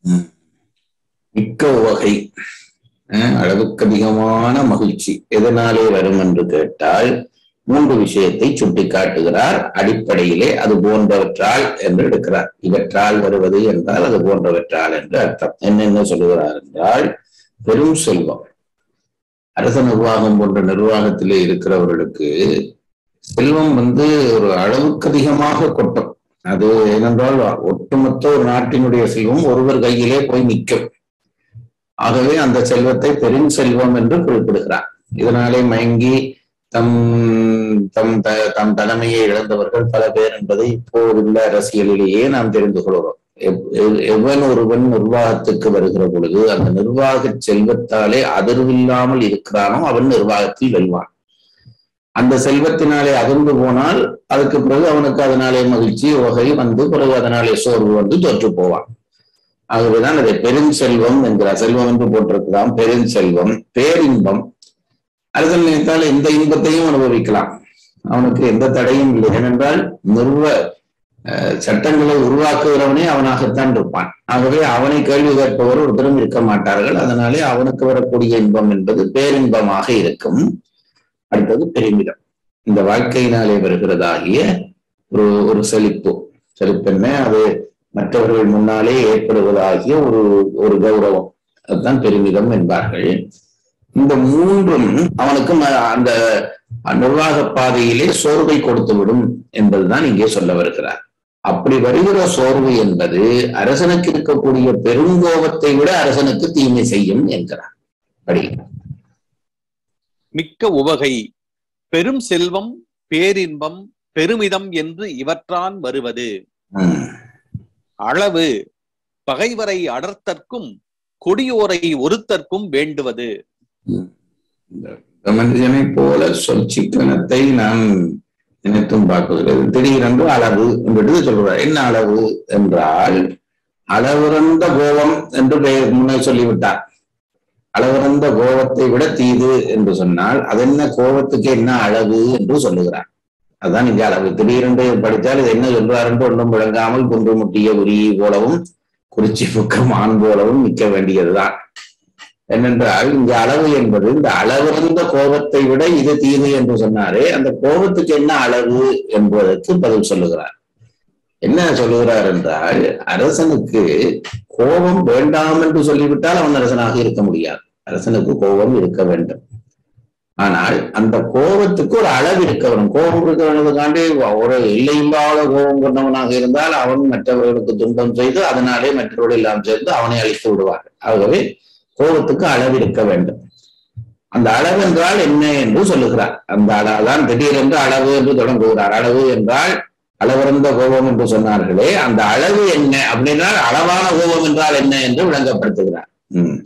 மிக்க உவகை அஹ், அளவுக்கு அதிகமான மகிழ்ச்சி எதனாலே வரும் என்று கேட்டால் மூன்று விஷயத்தை சுட்டி காட்டுகிறார் அடிப்படையிலே அது போன்றவற்றால் என்று எடுக்கிறார் இவற்றால் வருவது என்றால் அது போன்றவற்றால் என்று அர்த்தம் என்னென்ன சொல்லுகிறார் என்றால் பெரும் செல்வம் அரச நிர்வாகம் போன்ற நிர்வாகத்திலே இருக்கிறவர்களுக்கு செல்வம் வந்து ஒரு அளவுக்கு அதிகமாக கொட்டும் அது ஏனென்றால் ஒட்டுமொத்த ஒரு நாட்டினுடைய செல்வம் ஒருவர் கையிலே போய் நிற்கும் ஆகவே அந்த செல்வத்தை பெரும் செல்வம் என்று குறிப்பிடுகிறார் இதனாலே மயங்கி தம் தம் த- தம் தலைமையை இழந்தவர்கள் பல பேர் என்பதை இப்போதுள்ள அரசியலிலேயே நாம் தெரிந்து கொள்கிறோம் எவ்- எவ்- எவன் ஒருவன் நிர்வாகத்துக்கு வருகிற பொழுது அந்த நிர்வாக செல்வத்தாலே அதிர்வில்லாமல் இருக்கிறானோ அவன் நிர்வாகத்தில் வெல்வான் அந்த செல்வத்தினாலே அதிர்ந்து போனால் அதுக்கு பிறகு அவனுக்கு அதனாலே மகிழ்ச்சி வகை வந்து பிறகு அதனாலே சோர்வு வந்து தோற்று போவான் ஆகவேதான் அதை பெருஞ்செல்வம் என்கிறார் செல்வம் என்று போட்டிருக்கலாம் பெருஞ்செல்வம் பேரின்பம் அரசன் நினைத்தால் எந்த இன்பத்தையும் அனுபவிக்கலாம் அவனுக்கு எந்த தடையும் இல்லை ஏனென்றால் நிர்வ அஹ், சட்டங்களை உருவாக்குகிறவனே அவனாகத்தான் இருப்பான் ஆகவே அவனை கேள்வி கேட்பவர் ஒருத்தரும் இருக்க மாட்டார்கள் அதனாலே அவனுக்கு வரக்கூடிய இன்பம் என்பது பேரின்பமாக இருக்கும் அடுத்தது பெருமிதம் இந்த வாழ்க்கையினாலே வருகிறதாகிய ஒரு ஒரு செழிப்பு செழிப்பென்ன அது மற்றவர்கள் முன்னாலே ஏற்படுவதாகிய ஒரு ஒரு கௌரவம் அதுதான் பெருமிதம் என்பார்கள் இந்த மூன்றும் அவனுக்கு ம- அந்த நிர்வாக பாதையிலே சோர்வை கொடுத்து விடும் என்பதுதான் இங்கே சொல்ல வருகிறார் அப்படி வருகிற சோர்வு என்பது அரசனுக்கு இருக்கக்கூடிய பெருங்கோபத்தை விட அரசனுக்கு தீமை செய்யும் என்கிறார் படி மிக்க உவகை பெரும் செல்வம் பேரின்பம் பெருமிதம் என்று இவற்றான் வருவது உம். அளவு பகைவரை அடர்த்தற்கும் கொடியோரை ஒருத்தற்கும் வேண்டுவது இந்த மனிதனை போல சொல் சிக்கனத்தை நாம் நினைத்தும் பார்க்கிறது திடீரென்று அளவு என்று சொல்றார் என்ன அளவு என்றால் அளவிறந்த கோபம் என்று பெயர் முன்னே சொல்லிவிட்டார் அளவிறந்த கோபத்தை விட தீது என்று சொன்னால் அது என்ன கோபத்துக்கு என்ன அளவு என்று சொல்லுகிறார் அதுதான் இங்க அளவு திடீரென்று படித்தால் இது என்ன சொல்றார் என்று ஒன்றும் விளங்காமல் குன்று முட்டிய உரியை போலவும் குறிச்சி புக்கம் ஆண் போலவும் நிற்க வேண்டியதுதான் என்னென்றால் இந்த அளவு என்பது இந்த அளவிறந்த கோபத்தை விட இது தீது என்று சொன்னாரே அந்த கோபத்துக்கு என்ன அளவு என்பதற்கு பதில் சொல்லுகிறார் என்ன சொல்லுகிறார் என்றால் அரசனுக்கு கோபம் வேண்டாம் என்று சொல்லிவிட்டால் அவன் அரசனாக இருக்க முடியாது அரசனுக்கு கோபம் இருக்க வேண்டும் ஆனால் அந்த கோபத்துக்கு ஒரு அளவு இருக்க வேண்டும் கோபம் இருக்க வேண்டுவதற்காண்டி ஒரு எல்லையில்லாத கோபம் கொண்டவனாக இருந்தால் அவன் மற்றவர்களுக்கு துன்பம் செய்து அதனாலே மற்றவர்கள் எல்லாம் சேர்ந்து அவனை அழித்து விடுவார்கள் ஆகவே கோபத்துக்கு அளவு இருக்க வேண்டும் அந்த அளவு என்றால் என்ன என்று சொல்லுகிறார் அந்த அளவுதான் திடீரென்று அளவு என்று தொடங்குகிறார் அளவு என்றால் அளவிறந்த கோபம் என்று சொன்னார்களே அந்த அளவு என்ன அப்படின்னா அளவான கோபம் என்றால் என்ன என்று விளங்கப்படுத்துகிறார் உம்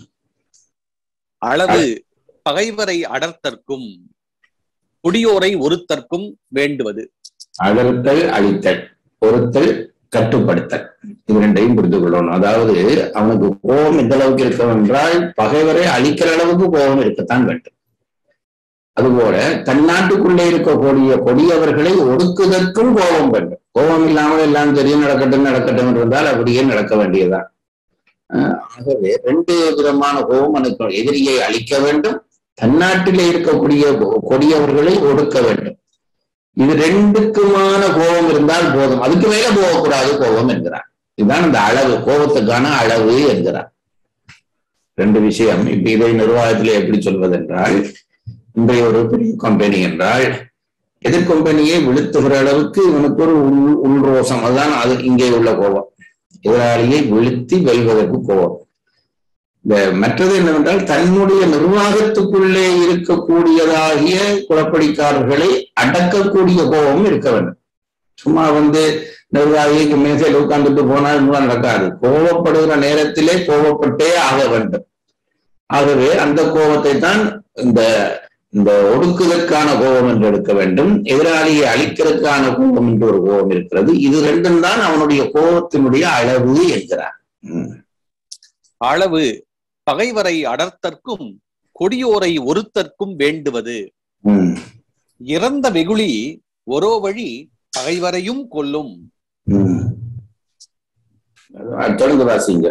அளவு பகைவரை அடர்த்தற்கும் கொடியோரை ஒருத்தற்கும் வேண்டுவது அடர்த்தல் அழித்தல் பொறுத்தல் கட்டுப்படுத்தல் இது ரெண்டையும் புரிந்து கொள்ளணும் அதாவது அவனுக்கு கோபம் எந்த அளவுக்கு இருக்கும் என்றால் பகைவரை அழிக்கிற அளவுக்கு கோபம் இருக்கத்தான் வேண்டும் அதுபோல தன்னாட்டுக்குள்ளே இருக்கக்கூடிய கொடியவர்களை ஒடுக்குதற்கும் கோபம் வேண்டும் கோபம் இல்லாமல் எல்லாம் தெரியும் நடக்கட்டும் நடக்கட்டும் இருந்தால் அப்படியே நடக்க வேண்டியதுதான் அஹ் ஆகவே ரெண்டு விதமான கோபம் எனக்கு எதிரியை அழிக்க வேண்டும் தன்னாட்டிலே இருக்கக்கூடிய கொ- கொடியவர்களை ஒடுக்க வேண்டும் இது ரெண்டுக்குமான கோபம் இருந்தால் போதும் அதுக்கு மேல போகக்கூடாது கோபம் என்கிறார் இதுதான் இந்த அளவு கோபத்துக்கான அளவு என்கிறார் ரெண்டு விஷயம் இப்ப இதை நிர்வாகத்திலே எப்படி சொல்வதென்றால் இன்றைய ஒரு பெரிய கம்பெனி என்றால் எதிர் கம்பெனியை விழுத்துகிற அளவுக்கு இவனுக்கு ஒரு உள் உள்ரோசம் அதுதான் அது இங்கே உள்ள கோபம் எதிராளியை வீழ்த்தி வெல்வதற்கு கோபம் இந்த மற்றது என்னவென்றால் தன்னுடைய நிர்வாகத்துக்குள்ளே இருக்கக்கூடியதாகிய குழப்படிக்காரர்களை அடக்கக்கூடிய கோபம் இருக்க வேண்டும் சும்மா வந்து நிர்வாகி மேசையில் உட்கார்ந்துட்டு போனால் மூலம் நடக்காது கோபப்படுகிற நேரத்திலே கோபப்பட்டே ஆக வேண்டும் ஆகவே அந்த கோபத்தை தான் இந்த இந்த ஒடுக்குதற்கான கோபம் என்று எடுக்க வேண்டும் எதிராளியை அழிக்கிறதுக்கான கோபம் என்று ஒரு கோபம் இருக்கிறது இது ரெண்டும் தான் அவனுடைய கோபத்தினுடைய அளவு என்கிறார் ம். அளவு பகைவரை அடர்த்தற்கும் கொடியோரை ஒருத்தற்கும் வேண்டுவது ம். இறந்த வெகுளி ஒரோ வழி பகைவரையும் கொல்லும் ம். அது தொடர்ந்து வாசிங்க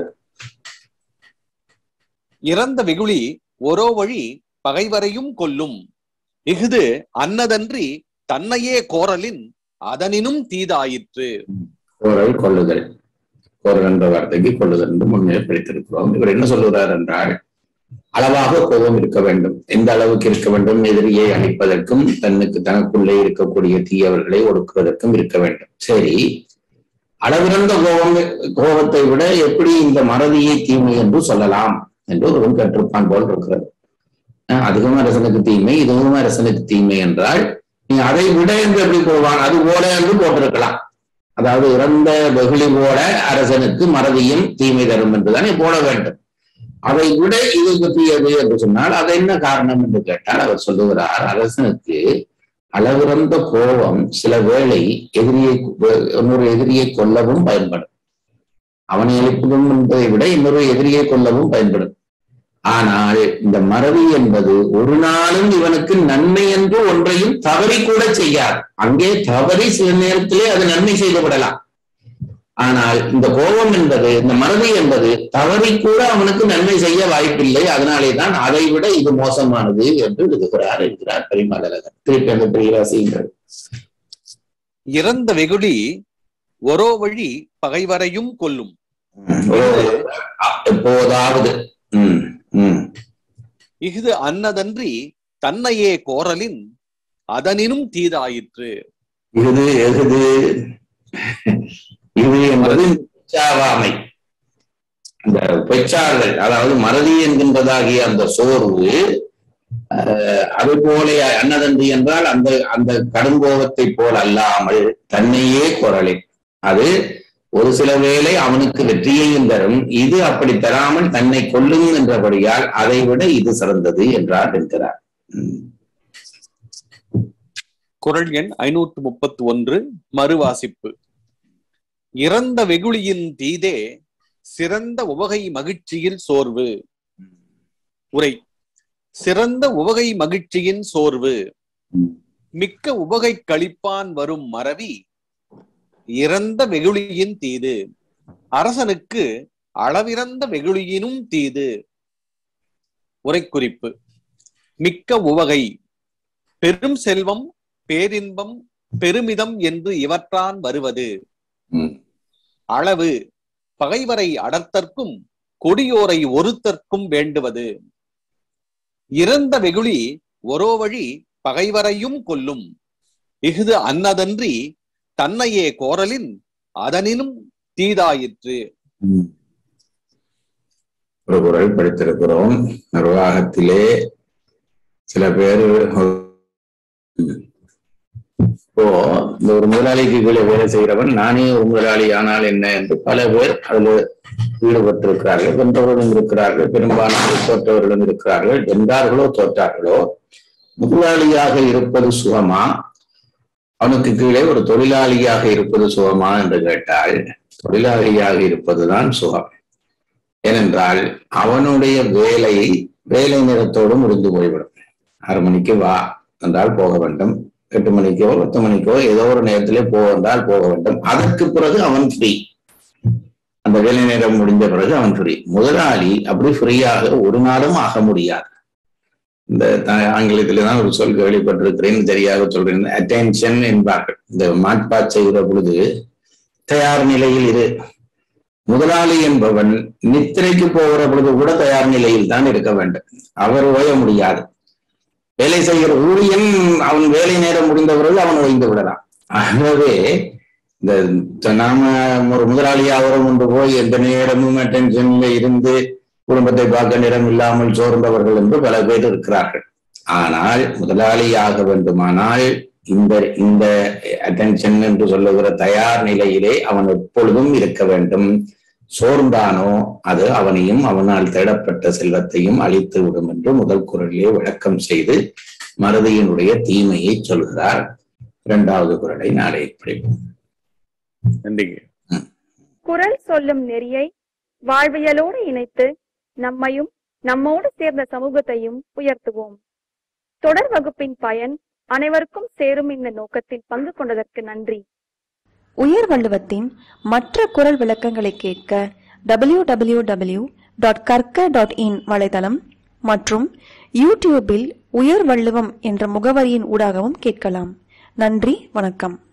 இறந்த வெகுளி ஒரோ வழி பகைவரையும் கொல்லும் இஃது அன்னதன்றி தன்னையே கோரலின் அதனினும் தீதாயிற்று கோரல் கொள்ளுதல் கோரல் என்ற வார்த்தைக்கு கொள்ளுதல் என்று முன்னே படித்திருக்கிறோம் இவர் என்ன சொல்லுகிறார் என்றால் அளவாக கோபம் இருக்க வேண்டும் எந்த அளவுக்கு இருக்க வேண்டும் எதிரியை அழிப்பதற்கும் தன்னுக்கு தனக்குள்ளே இருக்கக்கூடிய தீயவர்களை ஒடுக்குவதற்கும் இருக்க வேண்டும் சரி அளவிறந்த கோபம் கோபத்தை விட எப்படி இந்த மறதியை தீமை என்று சொல்லலாம் என்று ஒருவன் கற்றுப்பான் போல் இருக்கிறது அஹ் அதுவும் அரசனுக்கு தீமை இதுவும் அரசனுக்கு தீமை என்றால் நீ அதை விட என்று எப்படி போவான் அது போல என்று போட்டிருக்கலாம் அதாவது இறந்த வெகுளி போல அரசனுக்கு மறதியும் தீமை தரும் என்றுதானே போட வேண்டும் அதை விட இது பற்றியது என்று சொன்னால் அது என்ன காரணம் என்று கேட்டால் அவர் சொல்லுகிறார் அரசனுக்கு அளவிறந்த கோபம் சில வேளை எதிரியை இன்னொரு எதிரியை கொல்லவும் பயன்படும் அவனை எழுப்பவும் என்பதை விட இன்னொரு எதிரியை கொல்லவும் பயன்படும் ஆனால் இந்த மறதி என்பது ஒரு நாளும் இவனுக்கு நன்மை என்று ஒன்றையும் தவறி கூட செய்யாது அங்கே தவறி சில நேரத்திலே அது நன்மை செய்து விடலாம் ஆனால் இந்த கோபம் என்பது இந்த மறதி என்பது தவறி கூட அவனுக்கு நன்மை செய்ய வாய்ப்பில்லை அதனாலே தான் அதை விட இது மோசமானது என்று எழுதுகிறார் என்கிறார் பெரியமலகர் திருப்பி அந்த பிரியராசிங்கள் இறந்த வெகுளி ஒரோ வழி பகைவரையும் கொல்லும் எப்போதாவது உம் உம் இஃது அன்னதன்றி தன்னையே கோரலின் அதனினும் தீதாயிற்று இது எகுது இது என்பது பெச்சாவாமை இந்த பெச்சார்கள் அதாவது மறதி என்கின்றதாகிய அந்த சோர்வு அஹ், அது போல அன்னதன்றி என்றால் அந்த அந்த கடுங்கோபத்தை போல் அல்லாமல் தன்னையே குரலை அது ஒரு சில வேளை அவனுக்கு வெற்றியையும் தரும் இது அப்படி தராமல் தன்னை கொல்லும் என்றபடியால் அதை விட இது சிறந்தது என்றார் என்கிறார் உம். குரல் எண் ஐநூற்று முப்பத்தி ஒன்று மறுவாசிப்பு இறந்த வெகுளியின் தீதே சிறந்த உவகை மகிழ்ச்சியில் சோர்வு உரை சிறந்த உவகை மகிழ்ச்சியின் சோர்வு உம். மிக்க உவகை கழிப்பான் வரும் மறவி இறந்த வெகுளியின் தீது அரசனுக்கு அளவிறந்த வெகுளியினும் தீது உரைக்குறிப்பு மிக்க உவகை பெரும் செல்வம் பேரின்பம் பெருமிதம் என்று இவற்றான் வருவது உம். அளவு பகைவரை அடர்த்தற்கும் கொடியோரை ஒருத்தற்கும் வேண்டுவது இறந்த வெகுளி ஒரோ வழி பகைவரையும் கொல்லும் இஃது அன்னதன்றி தன்னையே கோரலின் அதனினும் தீதாயிற்று உம். ஒரு குரல் படித்திருக்கிறோம் நிர்வாகத்திலே சில பேர் இப்போ இந்த ஒரு முதலாளிக்கு கீழே வேலை செய்கிறவன் நானே ஒரு முதலாளி ஆனால் என்ன என்று பல பேர் அதில் ஈடுபட்டிருக்கிறார்கள் வென்றவர்களும் இருக்கிறார்கள் பெரும்பாலான தோற்றவர்களும் இருக்கிறார்கள் வென்றார்களோ தோற்றார்களோ முதலாளியாக இருப்பது சுகமா அவனுக்கு கீழே ஒரு தொழிலாளியாக இருப்பது சுகமா என்று கேட்டால் தொழிலாளியாக இருப்பதுதான் சுகம் ஏனென்றால் அவனுடைய வேலை வேலை நேரத்தோடு முடிந்து போய்விடும் ஆறு மணிக்கு வா என்றால் போக வேண்டும் எட்டு மணிக்கோ பத்து மணிக்கோ ஏதோ ஒரு நேரத்திலே போக என்றால் போக வேண்டும் அதற்கு பிறகு அவன் ஃப்ரீ அந்த வேலை நேரம் முடிந்த பிறகு அவன் ஃப்ரீ முதலாளி அப்படி ஃப்ரீயாக ஒரு நாளும் ஆக முடியாது இந்த த- ஆங்கிலத்திலே தான் ஒரு சொல் கேள்விப்பட்டிருக்கிறேன் தெரியாத சொல்றேன் அட்டென்ஷன் என்பார்கள் இந்த மாட்பா செய்கிற பொழுது தயார் நிலையில் இரு முதலாளி என்பவன் நித்திரைக்கு போகிற பொழுது கூட தயார் நிலையில் தான் இருக்க வேண்டும் அவர் ஓய முடியாது வேலை செய்கிற ஊழியன் அவன் வேலை நேரம் முடிந்த பிறகு அவன் ஓய்ந்து விடலாம் ஆகவே இந்த நாம ஒரு முதலாளியாகிறோம் என்று போய் எந்த நேரமும் அட்டென்ஷன்ல இருந்து குடும்பத்தை பார்க்க நேரம் இல்லாமல் சோர்ந்தவர்கள் என்று பல பேர் இருக்கிறார்கள் ஆனால் முதலாளியாக வேண்டுமானால் இந்த இந்த அட்டென்ஷன் என்று சொல்லுகிற தயார் நிலையிலே அவன் எப்பொழுதும் இருக்க வேண்டும் சோர்ந்தானோ அது அவனையும் அவனால் தேடப்பட்ட செல்வத்தையும் அழித்து விடும் என்று முதல் குரலிலே விளக்கம் செய்து மறதியினுடைய தீமையை சொல்கிறார் இரண்டாவது குரலை நாளை படிப்போம் நன்றிங்க குரல் சொல்லும் நெறியை வாழ்வியலோடு இணைத்து நம்மையும் நம்மோடு சேர்ந்த சமூகத்தையும் உயர்த்துவோம் தொடர் வகுப்பின் பயன் அனைவருக்கும் சேரும் இந்த நோக்கத்தில் பங்கு கொண்டதற்கு நன்றி உயர் வள்ளுவத்தின் மற்ற குரல் விளக்கங்களை கேட்க W W W dot Karka dot in வலைதளம் மற்றும் யூடியூபில் உயர் வள்ளுவம் என்ற முகவரியின் ஊடாகவும் கேட்கலாம் நன்றி வணக்கம்